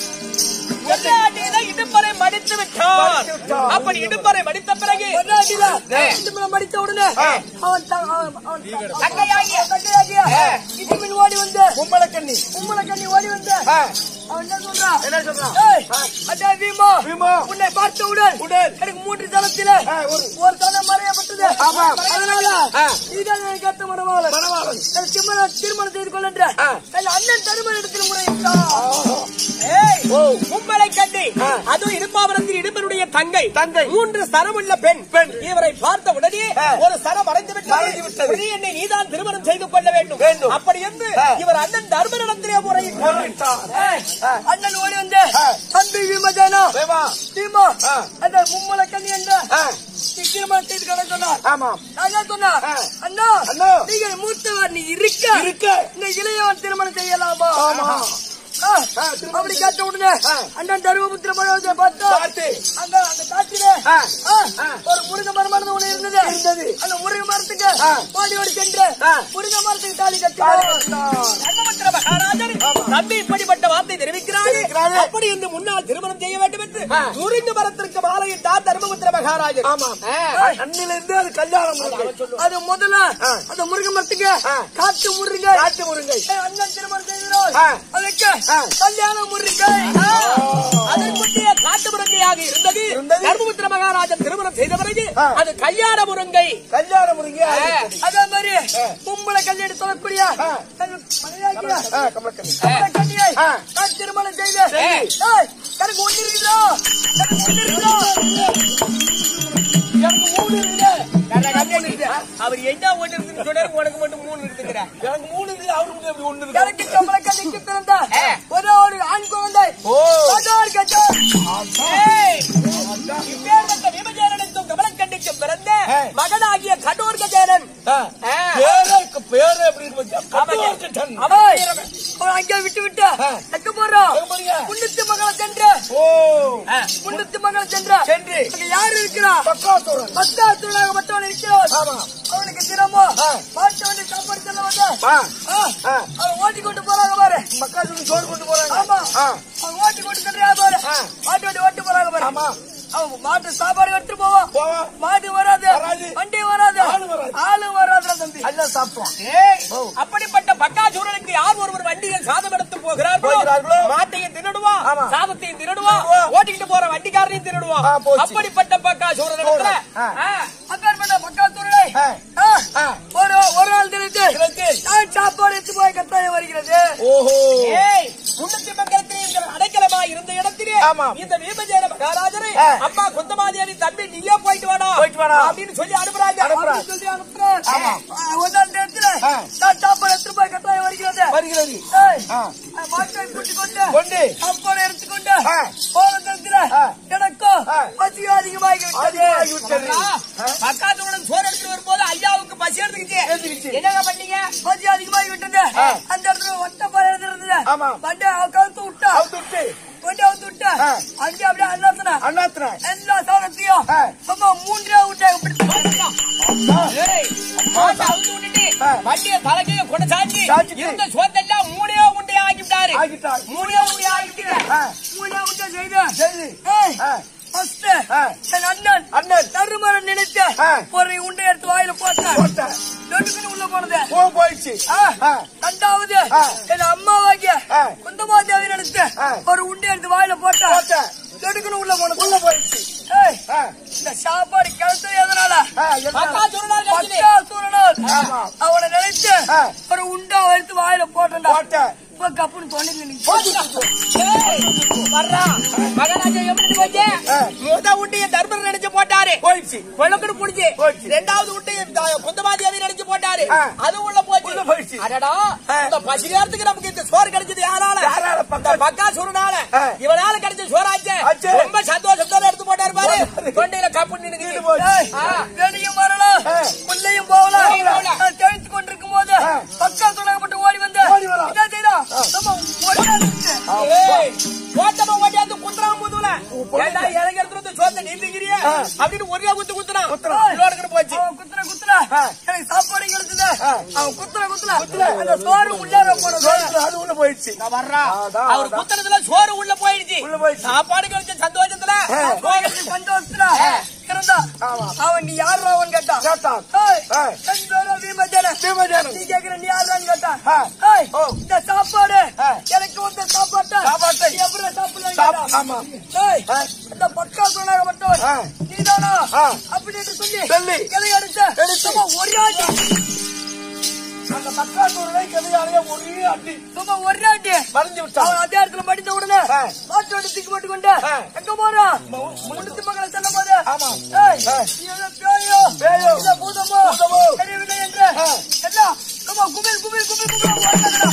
[SPEAKER 2] ஒரே அடியில இடுப்பறை மடித்து விட்டான்
[SPEAKER 3] மடித்து விட்டான்.
[SPEAKER 2] அப்படி இடுப்பறை மடித்த பிறகு ஒரே அடியில இடுப்பறை மடித்த உடனே அவன் த- அவன் அவன் த- தங்கையாகிய தங்கையாகிய இடுமில் ஓடி வந்து
[SPEAKER 3] கும்பலக்கண்ணி
[SPEAKER 2] உம்மளை கண்ணி ஓடி வந்து
[SPEAKER 3] ஆ,
[SPEAKER 2] அவன் என்ன சொல்றான்
[SPEAKER 3] என்ன சொல்றான்
[SPEAKER 2] ஏய், அடா வீமா,
[SPEAKER 3] வீமா.
[SPEAKER 2] உன்னை பார்த்தவுடன்
[SPEAKER 3] உடன்.
[SPEAKER 2] எனக்கு மூன்று தளத்திலே
[SPEAKER 3] ஆ, ஒரு-
[SPEAKER 2] ஒரு தளம் மறையப்பட்டது
[SPEAKER 3] ஆமா.
[SPEAKER 2] அதனால
[SPEAKER 3] ஆ.
[SPEAKER 2] நீதான் எனக்கு ஏத்த மணவாளன்.
[SPEAKER 3] மணவாளன்.
[SPEAKER 2] எனக்கு திருமணம் திருமணம் செய்து கொள்ளன்ற
[SPEAKER 3] ஆ.
[SPEAKER 2] என் அண்ணன் தருமன் இடத்தில் முறையிட்டான் ஏய், உம்மலை கண்ணி
[SPEAKER 3] ஆ.
[SPEAKER 2] அதுவும் இடுப்பாவரத்தில் இடும்பனுடைய தங்கை
[SPEAKER 3] தங்கை.
[SPEAKER 2] மூன்று சரமுள்ள பெண்
[SPEAKER 3] பெண்.
[SPEAKER 2] இவரை பார்த்த உடனே
[SPEAKER 3] ஆ.
[SPEAKER 2] ஒரு சரம் மறைந்து விட்டது
[SPEAKER 3] மறைந்து விட்டது.
[SPEAKER 2] உடனே என்னை நீதான் திருமணம் செய்து கொள்ள வேண்டும்
[SPEAKER 3] வேண்டும்.
[SPEAKER 2] அப்படி என்று
[SPEAKER 3] ஆ.
[SPEAKER 2] இவர் அண்ணன் தர்மனிடத்திலே முறையிட்டார்
[SPEAKER 3] முறையிட்டார்.
[SPEAKER 2] ஏய்,
[SPEAKER 3] ஆ.
[SPEAKER 2] அண்ணன் ஓடி வந்து
[SPEAKER 3] ஆ.
[SPEAKER 2] தம்பி விமஜனா
[SPEAKER 3] வேவா.
[SPEAKER 2] தீமா
[SPEAKER 3] ஆ.
[SPEAKER 2] அந்த மும்மலை கண்ணி என்ற
[SPEAKER 3] ஆ,
[SPEAKER 2] திருமணம் செய்து கொள்ள சொன்னார்
[SPEAKER 3] ஆமாம்
[SPEAKER 2] நான் தான் சொன்னேன்
[SPEAKER 3] ஆ.
[SPEAKER 2] அண்ணா
[SPEAKER 3] அண்ணா.
[SPEAKER 2] நீங்கள் மூத்தவர் நீ இருக்க
[SPEAKER 3] இருக்க.
[SPEAKER 2] இந்த இளையவன் திருமணம் செய்யலாமா
[SPEAKER 3] ஆமா.
[SPEAKER 2] ஆ,
[SPEAKER 3] ஆ, திருமணம்
[SPEAKER 2] அப்படி கேட்ட உடனே
[SPEAKER 3] ஆ.
[SPEAKER 2] அண்ணன் தருமபுத்திர மனோஜை பார்த்தா
[SPEAKER 3] பார்த்து.
[SPEAKER 2] அங்க அந்த காட்டிலே
[SPEAKER 3] ஆ.
[SPEAKER 2] ஆ,
[SPEAKER 3] ஆ.
[SPEAKER 2] ஒரு முருக மரமானது ஒண்ணு இருந்தது
[SPEAKER 3] இருந்தது.
[SPEAKER 2] அந்த முருக மரத்துக்கு
[SPEAKER 3] ஆ.
[SPEAKER 2] ஓடி ஓடி சென்று
[SPEAKER 3] ஆ.
[SPEAKER 2] முருக மரத்துக்கு தாலி
[SPEAKER 3] தாலி
[SPEAKER 2] கட்டினார்
[SPEAKER 3] கட்டினார்.
[SPEAKER 2] தர்மபுத்திர மகாராஜர் தம்பி இப்படிப்பட்ட வார்த்தை தெரிவிக்கிறாரு
[SPEAKER 3] தெரிவிக்கிறாரு.
[SPEAKER 2] அப்படி என்று முன்னால் திருமணம் செய்ய வேண்டும் என்று
[SPEAKER 3] ஆ.
[SPEAKER 2] முருங்க மரத்திற்கு மாலையிட்டார் தர்மபுத்திர மகாராஜர்
[SPEAKER 3] ஆமாம் அண்ணிலிருந்து அது கல்யாணம் முருங்கை.
[SPEAKER 2] அது முதல்ல
[SPEAKER 3] ஆ.
[SPEAKER 2] அந்த முருங்க மரத்துக்கு
[SPEAKER 3] ஆ.
[SPEAKER 2] காட்டு முருங்கை
[SPEAKER 3] காட்டு முருங்கை
[SPEAKER 2] ஏய், அண்ணன் திருமணம் செய்கிறோம்
[SPEAKER 3] ஆ.
[SPEAKER 2] அதுக்கு
[SPEAKER 3] ஆ.
[SPEAKER 2] கல்யாண முருங்கை ஆ. அதற்குரிய காட்டு முருங்கையாக இருந்தது
[SPEAKER 3] இருந்தது.
[SPEAKER 2] தர்மபுத்திர மகாராஜன் திருமணம் செய்த பிறகு
[SPEAKER 3] ஆ.
[SPEAKER 2] அது கல்யாண முருங்கை
[SPEAKER 3] கல்யாண முருங்கை ஆகிவிட்டது.
[SPEAKER 2] அதே மாதிரி கும்பல கல்யாணி சொல்லக்கூடிய
[SPEAKER 3] ஆ.
[SPEAKER 2] தன் மனைவியாகிய
[SPEAKER 3] ஆ, கமலக்கண்ணி
[SPEAKER 2] கும்பல கன்னியை
[SPEAKER 3] ஆ.
[SPEAKER 2] நான் திருமணம் செய்து
[SPEAKER 3] சரி.
[SPEAKER 2] ஏய், எனக்கு ஒண்ணு இருக்குதா எனக்கு ஒண்ணு இருக்குதா
[SPEAKER 3] எனக்கு மூணு இருக்கு.
[SPEAKER 2] அவர் என்ன ஒண்ணு இருக்குன்னு சொன்னாரு உனக்கு மட்டும் மூணு இருக்குங்கிற
[SPEAKER 3] எனக்கு மூணு இருக்கு அவருக்கு எப்படி ஒண்ணு இருக்கு
[SPEAKER 2] எனக்கு கம்பள கண்ணிக்கு பிறந்த ஒரே ஒரு ஆண் குழந்தை
[SPEAKER 3] ஓ.
[SPEAKER 2] கட்டார் கட்டார் ஏய், இப்பேற்பட்ட விபஜாரனுக்கும் கமலக்கண்ணிக்கும் பிறந்த
[SPEAKER 3] ஏய்.
[SPEAKER 2] மகனாகிய கடோர் கஜேரன்
[SPEAKER 3] ஆ. பேரே பேரே எப்படி இருக்கு பாத்தியா? கட்டோர்கட்டன்.
[SPEAKER 2] அவன் அவன் அங்கே விட்டு விட்டு
[SPEAKER 3] ஆ.
[SPEAKER 2] எங்க போறான்
[SPEAKER 3] எங்க போறீங்க?
[SPEAKER 2] புண்ணித்து மகளை சென்று
[SPEAKER 3] ஓ
[SPEAKER 2] புண்ணித்து மகளை சென்று
[SPEAKER 3] சென்று.
[SPEAKER 2] அங்க யாரு இருக்கிறா
[SPEAKER 3] பக்காத்துடன்.
[SPEAKER 2] பத்தாத்துறாக மற்றவன் இருக்கிறான்
[SPEAKER 3] ஆமா.
[SPEAKER 2] அவனுக்கு தினமும்
[SPEAKER 3] ஆ.
[SPEAKER 2] பாட்டு வந்து சாப்பாடு செல்ல வந்து
[SPEAKER 3] ஆ.
[SPEAKER 2] ஆ,
[SPEAKER 3] ஆ.
[SPEAKER 2] அவன் ஓட்டி கொண்டு போறாங்க பாரு
[SPEAKER 3] பக்காத்துடன் சோறு கொண்டு போறாங்க
[SPEAKER 2] ஆமா
[SPEAKER 3] ஆ.
[SPEAKER 2] அவன் ஓட்டி கொண்டு செல்றாங்க பாரு
[SPEAKER 3] ஆ.
[SPEAKER 2] மாட்டு வண்டி ஓட்டி போறாங்க பாரு
[SPEAKER 3] ஆமா.
[SPEAKER 2] அவன் மாட்டு சாப்பாடு எடுத்து போவான்
[SPEAKER 3] போவான்.
[SPEAKER 2] மாடு வராது
[SPEAKER 3] வராது.
[SPEAKER 2] வண்டி வராது
[SPEAKER 3] ஆளு வராது.
[SPEAKER 2] ஆளு வராதுடா தம்பி
[SPEAKER 3] எல்லாம் சாப்பிடுவான்
[SPEAKER 2] ஏய், அப்படிப்பட்ட பக்காசூரனுக்கு யார் ஒருவர் வண்டியை சாதம் எடுத்து போகிறார்களோ
[SPEAKER 3] போகிறார்களோ,
[SPEAKER 2] மாட்டையும் திருடுவான்
[SPEAKER 3] ஆமா.
[SPEAKER 2] சாதத்தையும் திருடுவான்
[SPEAKER 3] திருடுவான்.
[SPEAKER 2] ஓட்டிக்கிட்டு போற வண்டிக்காரனையும் திருடுவான்
[SPEAKER 3] ஆ, போச்சு.
[SPEAKER 2] அப்படிப்பட்ட பக்காசூரனிடத்துல
[SPEAKER 3] ஆ.
[SPEAKER 2] ஆ, அப்பேற்பட்ட பக்காசூரனை
[SPEAKER 3] ஆ.
[SPEAKER 2] ஆ,
[SPEAKER 3] ஆ.
[SPEAKER 2] ஒரு ஒரு நாள் தினத்து
[SPEAKER 3] தினத்து.
[SPEAKER 2] நான் சாப்பாடு எடுத்து போய் கட்டாயம் வருகிறது
[SPEAKER 3] ஓஹோ
[SPEAKER 2] ஏய், முன்னூத்தி மங்கலத்தில் எங்கள் அடைக்கலமாய் இருந்த இடத்திலே
[SPEAKER 3] ஆமாம்.
[SPEAKER 2] இந்த வீமஜேன மகாராஜரை
[SPEAKER 3] ஆ.
[SPEAKER 2] அம்மா குந்தமாதேவி தம்பி நீயே போயிட்டு வாடா
[SPEAKER 3] போயிட்டு வாடா.
[SPEAKER 2] அப்படின்னு சொல்லி அனுப்புறாங்க
[SPEAKER 3] அனுப்புறாங்க.
[SPEAKER 2] அப்படின்னு சொல்லி அனுப்புறாங்க.
[SPEAKER 3] ஆமாம்.
[SPEAKER 2] ஆ, ஒரு நாள் நேரத்துல
[SPEAKER 3] ஆ.
[SPEAKER 2] நான் சாப்பாடு எடுத்து போய் கட்டாயம் வருகிறது
[SPEAKER 3] வருகிறது
[SPEAKER 2] ஏய்,
[SPEAKER 3] ஆ.
[SPEAKER 2] மாட்டை கூட்டிக் கொண்டு
[SPEAKER 3] கொண்டு.
[SPEAKER 2] சாப்பாடு எடுத்துக்கொண்டு
[SPEAKER 3] ஆ.
[SPEAKER 2] போற நேரத்துல
[SPEAKER 3] ஆ.
[SPEAKER 2] எனக்கும்
[SPEAKER 3] ஆ.
[SPEAKER 2] பசி அதிகமாகி
[SPEAKER 3] அதிகமாகி விட்டது.
[SPEAKER 2] பக்காத்துடன் சோறு எடுத்து வரும்போது ஐயாவுக்கு பசி
[SPEAKER 3] எடுத்துக்கிச்சு.
[SPEAKER 2] எடுத்துக்கிச்சு என்னங்க பண்ணீங்க பசி அதிகமாகி விட்டது
[SPEAKER 3] ஆ.
[SPEAKER 2] அந்த இடத்துல ஒட்ட பாரு இருந்தது
[SPEAKER 3] ஆமா.
[SPEAKER 2] வண்டி கவுத்து விட்டா
[SPEAKER 3] அவுத்து விட்டு
[SPEAKER 2] வண்டி அவுத்து விட்டா
[SPEAKER 3] ஆ.
[SPEAKER 2] அங்கே அப்படியே அண்ணாத்தனா
[SPEAKER 3] அண்ணாத்திர
[SPEAKER 2] எல்லா சாதத்தையும்
[SPEAKER 3] ஆ.
[SPEAKER 2] சும்மா மூன்றே விட்டாங்க இப்படி ஏய், மாட்டை அவுத்து விட்டுட்டு
[SPEAKER 3] ஆ.
[SPEAKER 2] வண்டியை தலைக்கைய கொண்டு சாஞ்சி
[SPEAKER 3] சாய்ச்சிட்டு.
[SPEAKER 2] இருந்த சோத்தெல்லாம் மூணே உண்டையா ஆக்கிவிட்டாரு
[SPEAKER 3] ஆகிட்டார்
[SPEAKER 2] மூணே உண்டையா ஆக்கிட்டு
[SPEAKER 3] ஆ.
[SPEAKER 2] மூணே உண்டை செய்து
[SPEAKER 3] சரி
[SPEAKER 2] ஏய்,
[SPEAKER 3] ஆ.
[SPEAKER 2] first
[SPEAKER 3] ஆ.
[SPEAKER 2] என் அண்ணன்
[SPEAKER 3] அண்ணன்
[SPEAKER 2] தருமரன் நினைத்து
[SPEAKER 3] ஆ.
[SPEAKER 2] ஒரு உண்டை எடுத்து வாயில போட்டான்
[SPEAKER 3] போட்ட
[SPEAKER 2] நடுக்குன்னு உள்ள போனது
[SPEAKER 3] போ போயிடுச்சு
[SPEAKER 2] ஆ.
[SPEAKER 3] ஆ.
[SPEAKER 2] ரெண்டாவது
[SPEAKER 3] ஆ.
[SPEAKER 2] என் அம்மாவாகிய
[SPEAKER 3] ஆ.
[SPEAKER 2] குந்தமாதேவி நினைத்து
[SPEAKER 3] ஆ.
[SPEAKER 2] ஒரு உண்டை எடுத்து வாயில போட்டான்
[SPEAKER 3] போட்ட
[SPEAKER 2] நடுக்குன்னு உள்ள போனது
[SPEAKER 3] உள்ள போயிடுச்சு
[SPEAKER 2] ஏய்,
[SPEAKER 3] ஆ.
[SPEAKER 2] இந்த சாப்பாடு கிளத்து எதனால
[SPEAKER 3] ஆ, எதனால?
[SPEAKER 2] பக்காசூரனால்
[SPEAKER 3] ஆமா.
[SPEAKER 2] அவனை நினைச்சு
[SPEAKER 3] ஆ.
[SPEAKER 2] ஒரு உண்டா எடுத்து வாயில போட்டா
[SPEAKER 3] போட்ட
[SPEAKER 2] இப்ப கப்புன்னு தொண்டையில நிக்குது.
[SPEAKER 3] போட்டு
[SPEAKER 2] ஏய், வர்றான் மகாராஜா எப்படி போச்சு முத உண்டிய தர்மர் நினைச்சு போட்டாரு
[SPEAKER 3] போயிடுச்சு
[SPEAKER 2] பொழுக்குன்னு புடிச்சு
[SPEAKER 3] போச்சு.
[SPEAKER 2] ரெண்டாவது உண்டிய குந்தமாதி அதை நினைச்சு போட்டாரு
[SPEAKER 3] ஆ.
[SPEAKER 2] அது உள்ள போச்சு
[SPEAKER 3] உள்ள போயிடுச்சு.
[SPEAKER 2] அடடா
[SPEAKER 3] ஆ.
[SPEAKER 2] இந்த பசி நேரத்துக்கு நமக்கு இந்த சோறு கிடைச்சது யாரால
[SPEAKER 3] யாரால?
[SPEAKER 2] இந்த பக்கா சோறுனால
[SPEAKER 3] ஆ.
[SPEAKER 2] இவனால கிடைச்ச சோறாச்சே
[SPEAKER 3] ஆச்சே.
[SPEAKER 2] ரொம்ப சந்தோஷத்தோட எடுத்து போட்டாரு பாரு
[SPEAKER 3] போட்டாரு.
[SPEAKER 2] தொண்டையில கப்பு
[SPEAKER 3] நின்னு
[SPEAKER 2] நின்று
[SPEAKER 3] போச்சு.
[SPEAKER 1] வெளியும் வரலாம்
[SPEAKER 3] ஆ.
[SPEAKER 1] உள்ளேயும் போகலாம்
[SPEAKER 2] வெளியும் போகலாம்.
[SPEAKER 1] நான் தெரிந்து கொண்டிருக்கும் போது
[SPEAKER 3] ஆ.
[SPEAKER 1] பக்கா துணக்கப்பட்டு ஓடி வந்து
[SPEAKER 3] ஓடி வரலாம்.
[SPEAKER 1] என்ன செய்யலாம் நம்ம ஓடியாந்துச்சு.
[SPEAKER 2] ஓட்டமா ஓட்டியாந்து குத்துறான் முதுகுல ஏண்டா இறங்கி எடுத்துட்டு வந்து சோத்தை நீ திங்கிறியே
[SPEAKER 3] ஆ.
[SPEAKER 2] அப்படின்னு ஒரே குத்து குத்துறான்
[SPEAKER 3] குத்துறான்.
[SPEAKER 2] இதோட போச்சு
[SPEAKER 1] அவன் குத்துற குத்துற
[SPEAKER 3] ஆ.
[SPEAKER 1] எனக்கு சாப்பாடு கிடைச்சது
[SPEAKER 3] ஆ.
[SPEAKER 1] அவன் குத்துற குத்துற அந்த சோறு உள்ளார போனது
[SPEAKER 3] அது உள்ள போயிடுச்சு
[SPEAKER 2] நான் வர்றான்
[SPEAKER 3] அதான்,
[SPEAKER 2] அவர்
[SPEAKER 3] அதான்.
[SPEAKER 2] குத்துறதுல சோறு உள்ள போயிடுச்சு
[SPEAKER 3] உள்ள போயிடுச்சு.
[SPEAKER 2] சாப்பாடு கிடைச்ச சந்தோஷத்துல
[SPEAKER 3] ஆ.
[SPEAKER 1] சாப்பாடு சந்தோஷத்துல இருந்தா
[SPEAKER 3] ஆமா.
[SPEAKER 1] அவன் நீ யாரா அவன் கேட்டான்
[SPEAKER 3] கேட்டான்.
[SPEAKER 1] ஏய்,
[SPEAKER 3] ஏய்.
[SPEAKER 1] என் பேரு பீமசேனன்.
[SPEAKER 3] பீமசேனன்.
[SPEAKER 1] நீ கேக்குற நீ யாரான்னு கேட்டான்
[SPEAKER 3] ஆ.
[SPEAKER 1] ஏய்,
[SPEAKER 3] ஓ.
[SPEAKER 1] இந்த சாப்பாடு
[SPEAKER 3] ஆ.
[SPEAKER 1] எனக்கு வந்த சாப்பாட்டை
[SPEAKER 3] சாப்பாட்டை.
[SPEAKER 1] நீ எப்படி சாப்பிடலாம்
[SPEAKER 3] சாப்-
[SPEAKER 1] கேட்டான்.
[SPEAKER 3] ஆமா.
[SPEAKER 1] ஏய்,
[SPEAKER 3] ஆ.
[SPEAKER 1] இந்த பக்கா சொன்னாங்க மட்டும்
[SPEAKER 3] ஆ.
[SPEAKER 1] நீதானா
[SPEAKER 3] ஆ.
[SPEAKER 1] அப்படின்னு சொல்லி
[SPEAKER 3] சொல்லி.
[SPEAKER 1] கிளை அடிச்சு
[SPEAKER 3] எடுத்து.
[SPEAKER 1] சும்மா ஒரே அடி
[SPEAKER 3] அந்த தக்காத்தூரை கிளையாலே ஒரே அடி
[SPEAKER 1] சும்மா ஒரே அடி
[SPEAKER 3] மறைஞ்சு விட்டான்
[SPEAKER 1] அவன் அதே இடத்துல மடிந்த உடனே
[SPEAKER 3] ஆ.
[SPEAKER 1] மாட்டு வண்டி தூக்கி போட்டு கொண்டு
[SPEAKER 3] ஆ.
[SPEAKER 1] எங்க போறான் முன்னூத்தி மக்களை சொல்லும் போது
[SPEAKER 3] ஆமா.
[SPEAKER 1] ஏய்,
[SPEAKER 3] ஆ.
[SPEAKER 1] நீ என்ன பேயோ
[SPEAKER 3] பேயோ.
[SPEAKER 1] இல்ல பூதமோ
[SPEAKER 3] பூதமோ.
[SPEAKER 1] தெரியவில்லை என்று
[SPEAKER 3] ஆ.
[SPEAKER 1] என்ன சும்மா குமிழ் குமிழ் குமிழ் குமிழ் ஓடுறாங்கடா.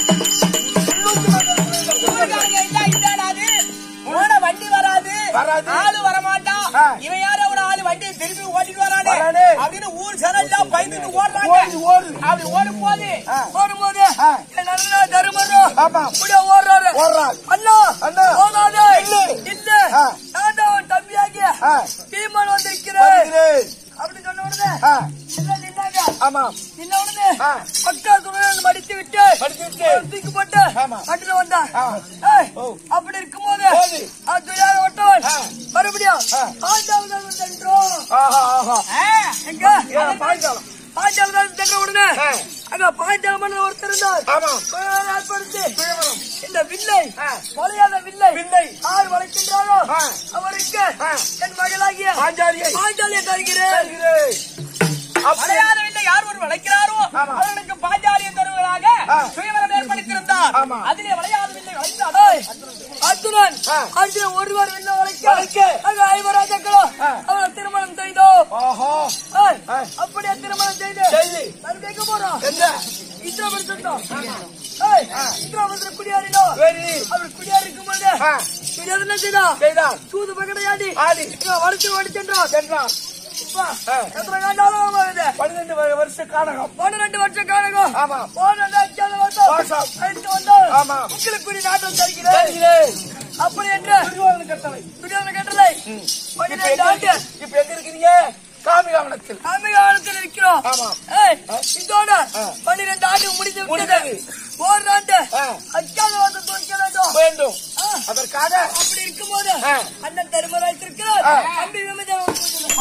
[SPEAKER 1] முன்னூத்தி மக்களை
[SPEAKER 2] ஊருக்காரங்க இல்ல, இல்லடா அது. ஓட வண்டி வராது
[SPEAKER 3] வராது.
[SPEAKER 2] ஆளு வரமாட்டான்
[SPEAKER 3] ஆ.
[SPEAKER 2] இவன் யாரோ ஒரு ஆளு வண்டியை திருப்பி ஓட்டிட்டு வரானே
[SPEAKER 3] வரானே.
[SPEAKER 2] அப்படின்னு ஊர் ஜனெல்லாம் பயந்துட்டு ஓடுறாங்க
[SPEAKER 3] ஓடுது, ஓடுது.
[SPEAKER 2] அப்படி ஓடும் போது
[SPEAKER 3] ஆ.
[SPEAKER 1] ஓடும்போது
[SPEAKER 3] ஆ.
[SPEAKER 1] என் அண்ணன் தருமரும்
[SPEAKER 3] ஆமா.
[SPEAKER 1] இப்படியே ஓடுறாரு
[SPEAKER 3] ஓடுறாரு.
[SPEAKER 1] அண்ணா
[SPEAKER 3] அண்ணா.
[SPEAKER 1] போகாதே
[SPEAKER 3] இல்லை.
[SPEAKER 1] இல்ல
[SPEAKER 3] ஆ.
[SPEAKER 1] நான் தான் உன் தம்பியாகிய
[SPEAKER 3] ஆ.
[SPEAKER 1] பீமன் வந்திருக்கிறேன்
[SPEAKER 3] வருகிறேன்.
[SPEAKER 1] அப்படி சொன்ன உடனே
[SPEAKER 3] ஆ.
[SPEAKER 1] எல்லாம் நின்னாங்க
[SPEAKER 3] ஆமா
[SPEAKER 1] நின்ன உடனே
[SPEAKER 3] ஆ.
[SPEAKER 1] பக்கா துணையை மடித்து விட்டு
[SPEAKER 3] மடித்து விட்டு.
[SPEAKER 1] ஒரு தூக்கி போட்டு
[SPEAKER 3] ஆமா.
[SPEAKER 1] கட்டில வந்தான்
[SPEAKER 3] ஆ.
[SPEAKER 1] ஏய்,
[SPEAKER 3] ஓ.
[SPEAKER 1] அப்படி இருக்கும்போது
[SPEAKER 3] போது.
[SPEAKER 1] அது யார ஒட்டவன்
[SPEAKER 3] ஆ.
[SPEAKER 1] மறுபடியும்
[SPEAKER 3] ஆ.
[SPEAKER 1] பாஞ்சாவது சென்றோம்
[SPEAKER 3] ஆஹா ஆஹா
[SPEAKER 1] எங்க
[SPEAKER 3] ஏன் பாய்ச்சாலம்
[SPEAKER 1] பாஞ்சாவது சென்ற உடனே
[SPEAKER 3] ஆ.
[SPEAKER 1] அங்க பாஞ்சாலமன் ஒருத்தர் இருந்தார்
[SPEAKER 3] ஆமா
[SPEAKER 1] கொஞ்ச ஏற்படுத்தி
[SPEAKER 3] பிழவரம்.
[SPEAKER 1] இந்த வில்லை
[SPEAKER 3] ஆ.
[SPEAKER 1] வளையாத வில்லை
[SPEAKER 3] வில்லை.
[SPEAKER 1] யார் வளைக்கின்றாரோ
[SPEAKER 3] ஆ.
[SPEAKER 1] அவருக்கு
[SPEAKER 3] ஆ.
[SPEAKER 1] என் மகளாகிய
[SPEAKER 3] பாஞ்சாலியை
[SPEAKER 1] பாஞ்சாலியை தருகிறேன்
[SPEAKER 3] வருகிறேன். அப்படி
[SPEAKER 2] மலையாள வீட்டை யார் ஒரு வளைக்கிறாரோ
[SPEAKER 3] ஆமா.
[SPEAKER 2] அவர்களுக்கு பாஞ்சாலிய தருவர்களாக
[SPEAKER 3] ஆ.
[SPEAKER 2] சுயவரம் ஏற்படுத்தியிருந்தார்
[SPEAKER 3] ஆமா.
[SPEAKER 2] அதிலே விளையாத வீட்டை
[SPEAKER 1] ஏய்,
[SPEAKER 2] வளைத்தார்
[SPEAKER 1] அர்ஜுனன்
[SPEAKER 3] ஆ.
[SPEAKER 1] அர்ஜுனன் ஒருவர் வில்ல வளைக்க
[SPEAKER 3] வளைக்க.
[SPEAKER 1] அங்க ஐவராஜாக்களும்
[SPEAKER 3] ஆ.
[SPEAKER 1] அவரை திருமணம் செய்தோம்
[SPEAKER 3] ஆஹா
[SPEAKER 1] ஏய்,
[SPEAKER 3] ஆ.
[SPEAKER 1] அப்படியே திருமணம் செய்து
[SPEAKER 3] செய்தி.
[SPEAKER 1] அது கேட்க போறோம்
[SPEAKER 3] என்ன
[SPEAKER 1] இந்திரபுரத்தோம் ஏய் இந்திரபுரத்துல குடியாறினோம்
[SPEAKER 3] சரி
[SPEAKER 1] அவர் குடியாறி இருக்கும்போது
[SPEAKER 3] ஆ.
[SPEAKER 1] குடியாறு என்ன செய்தான்
[SPEAKER 3] செய்தான்
[SPEAKER 1] சூது பகடையாடி
[SPEAKER 3] ஆடி
[SPEAKER 1] இவன் வளைச்சு ஓடி சென்றான்
[SPEAKER 3] சென்றான்
[SPEAKER 1] அப்பா,
[SPEAKER 3] ஆ.
[SPEAKER 1] எத்தனை காண்டாலும் வருது
[SPEAKER 3] பன்னிரண்டு வ- வருஷ காலகம்
[SPEAKER 1] பன்னிரண்டு வருஷம் காலகம்
[SPEAKER 3] ஆமா.
[SPEAKER 1] போன அஞ்சாவது வருஷம்
[SPEAKER 3] வருஷம்.
[SPEAKER 1] அழைத்து வந்தோம்
[SPEAKER 3] ஆமா.
[SPEAKER 1] உங்களுக்கு குடி நாட்டம் தருகிறேன்
[SPEAKER 3] வருகிறேன்.
[SPEAKER 1] அப்படி என்று
[SPEAKER 3] துரியோதன கட்டளை
[SPEAKER 1] துரியோதன கட்டளை
[SPEAKER 3] இப்ப
[SPEAKER 1] பன்னிரண்டு ஆண்டு
[SPEAKER 3] எங்க- இப்ப எங்க இருக்கிறீங்க காமிகாவனத்தில்
[SPEAKER 1] காமிகாலத்தில் இருக்கிறோம்
[SPEAKER 3] ஆமா.
[SPEAKER 1] ஏய், இதோட
[SPEAKER 3] ஆ.
[SPEAKER 1] பன்னிரண்டு ஆண்டு முடிந்து விட்டது
[SPEAKER 3] முடிந்தது.
[SPEAKER 1] ஓராண்டு
[SPEAKER 3] ஆ.
[SPEAKER 1] அஞ்சாவது துவக்க வேண்டும்
[SPEAKER 3] வேண்டும்
[SPEAKER 1] ஆ.
[SPEAKER 3] அதற்காக
[SPEAKER 1] அப்படி இருக்கும்போது
[SPEAKER 3] ஆ.
[SPEAKER 1] அண்ணன் தருமராஜ் இருக்கிறார்
[SPEAKER 3] ஆ.
[SPEAKER 1] தம்பி விமதேவன்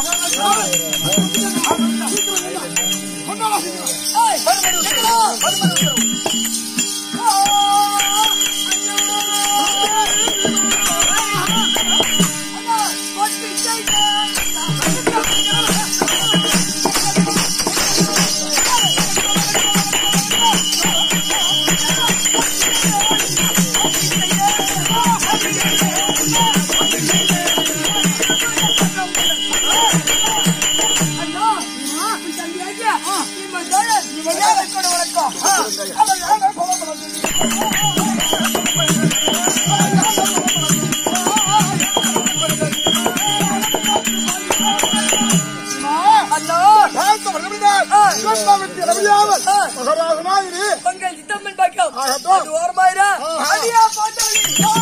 [SPEAKER 3] மகராஜனாயிரு
[SPEAKER 1] உங்கள் சித்தம்மன் பாக்கியம்
[SPEAKER 3] ஆகட்டும்.
[SPEAKER 1] அது ஓரமாயிரா
[SPEAKER 3] ஆஹா.
[SPEAKER 1] அடியா பாட்டாளி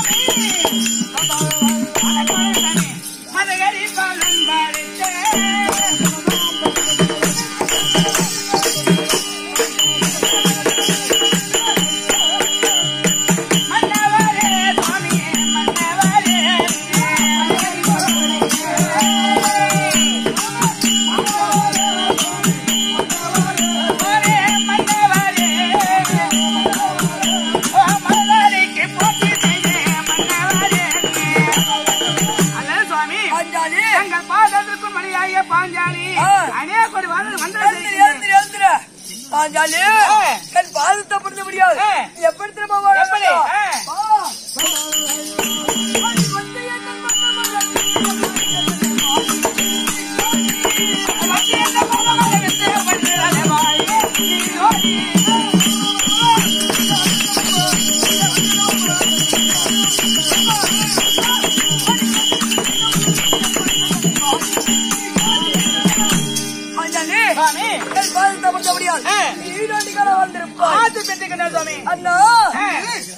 [SPEAKER 2] மதகரி பாலன் பாடித்தே மன்னவரே சுவாமியே மன்னவரே ஒரே மன்னவரே ஓ மன்னவருக்கு போற்றி செய்தே மன்னவரே அல்ல சுவாமி
[SPEAKER 1] பாஞ்சாலி
[SPEAKER 2] எங்கள் பாதத்திற்கும் மணியாகிய பாஞ்சாலி
[SPEAKER 1] ஆ.
[SPEAKER 2] அநேக கோடி வாழ்ந்து மந்திரம்
[SPEAKER 1] எழுந்திரு,
[SPEAKER 2] செய்கிறேன்.
[SPEAKER 1] எழுந்திரு, எழுந்திரு. பாஞ்சாலி
[SPEAKER 2] ஆ.
[SPEAKER 1] என் பாதத்தை பிடிக்க முடியாது
[SPEAKER 2] ஆ.
[SPEAKER 1] நீ எப்படி திரும்ப வர
[SPEAKER 2] எப்படி?
[SPEAKER 1] வேண்டும்?
[SPEAKER 2] ஆ.
[SPEAKER 1] வா.
[SPEAKER 2] ஆ.
[SPEAKER 1] நீ ஈரோட்டிக்கார வந்திருப்பாய்
[SPEAKER 2] ஆத்து பெற்றுக்கின்ற சுவாமி
[SPEAKER 1] அண்ணா
[SPEAKER 2] ஆ.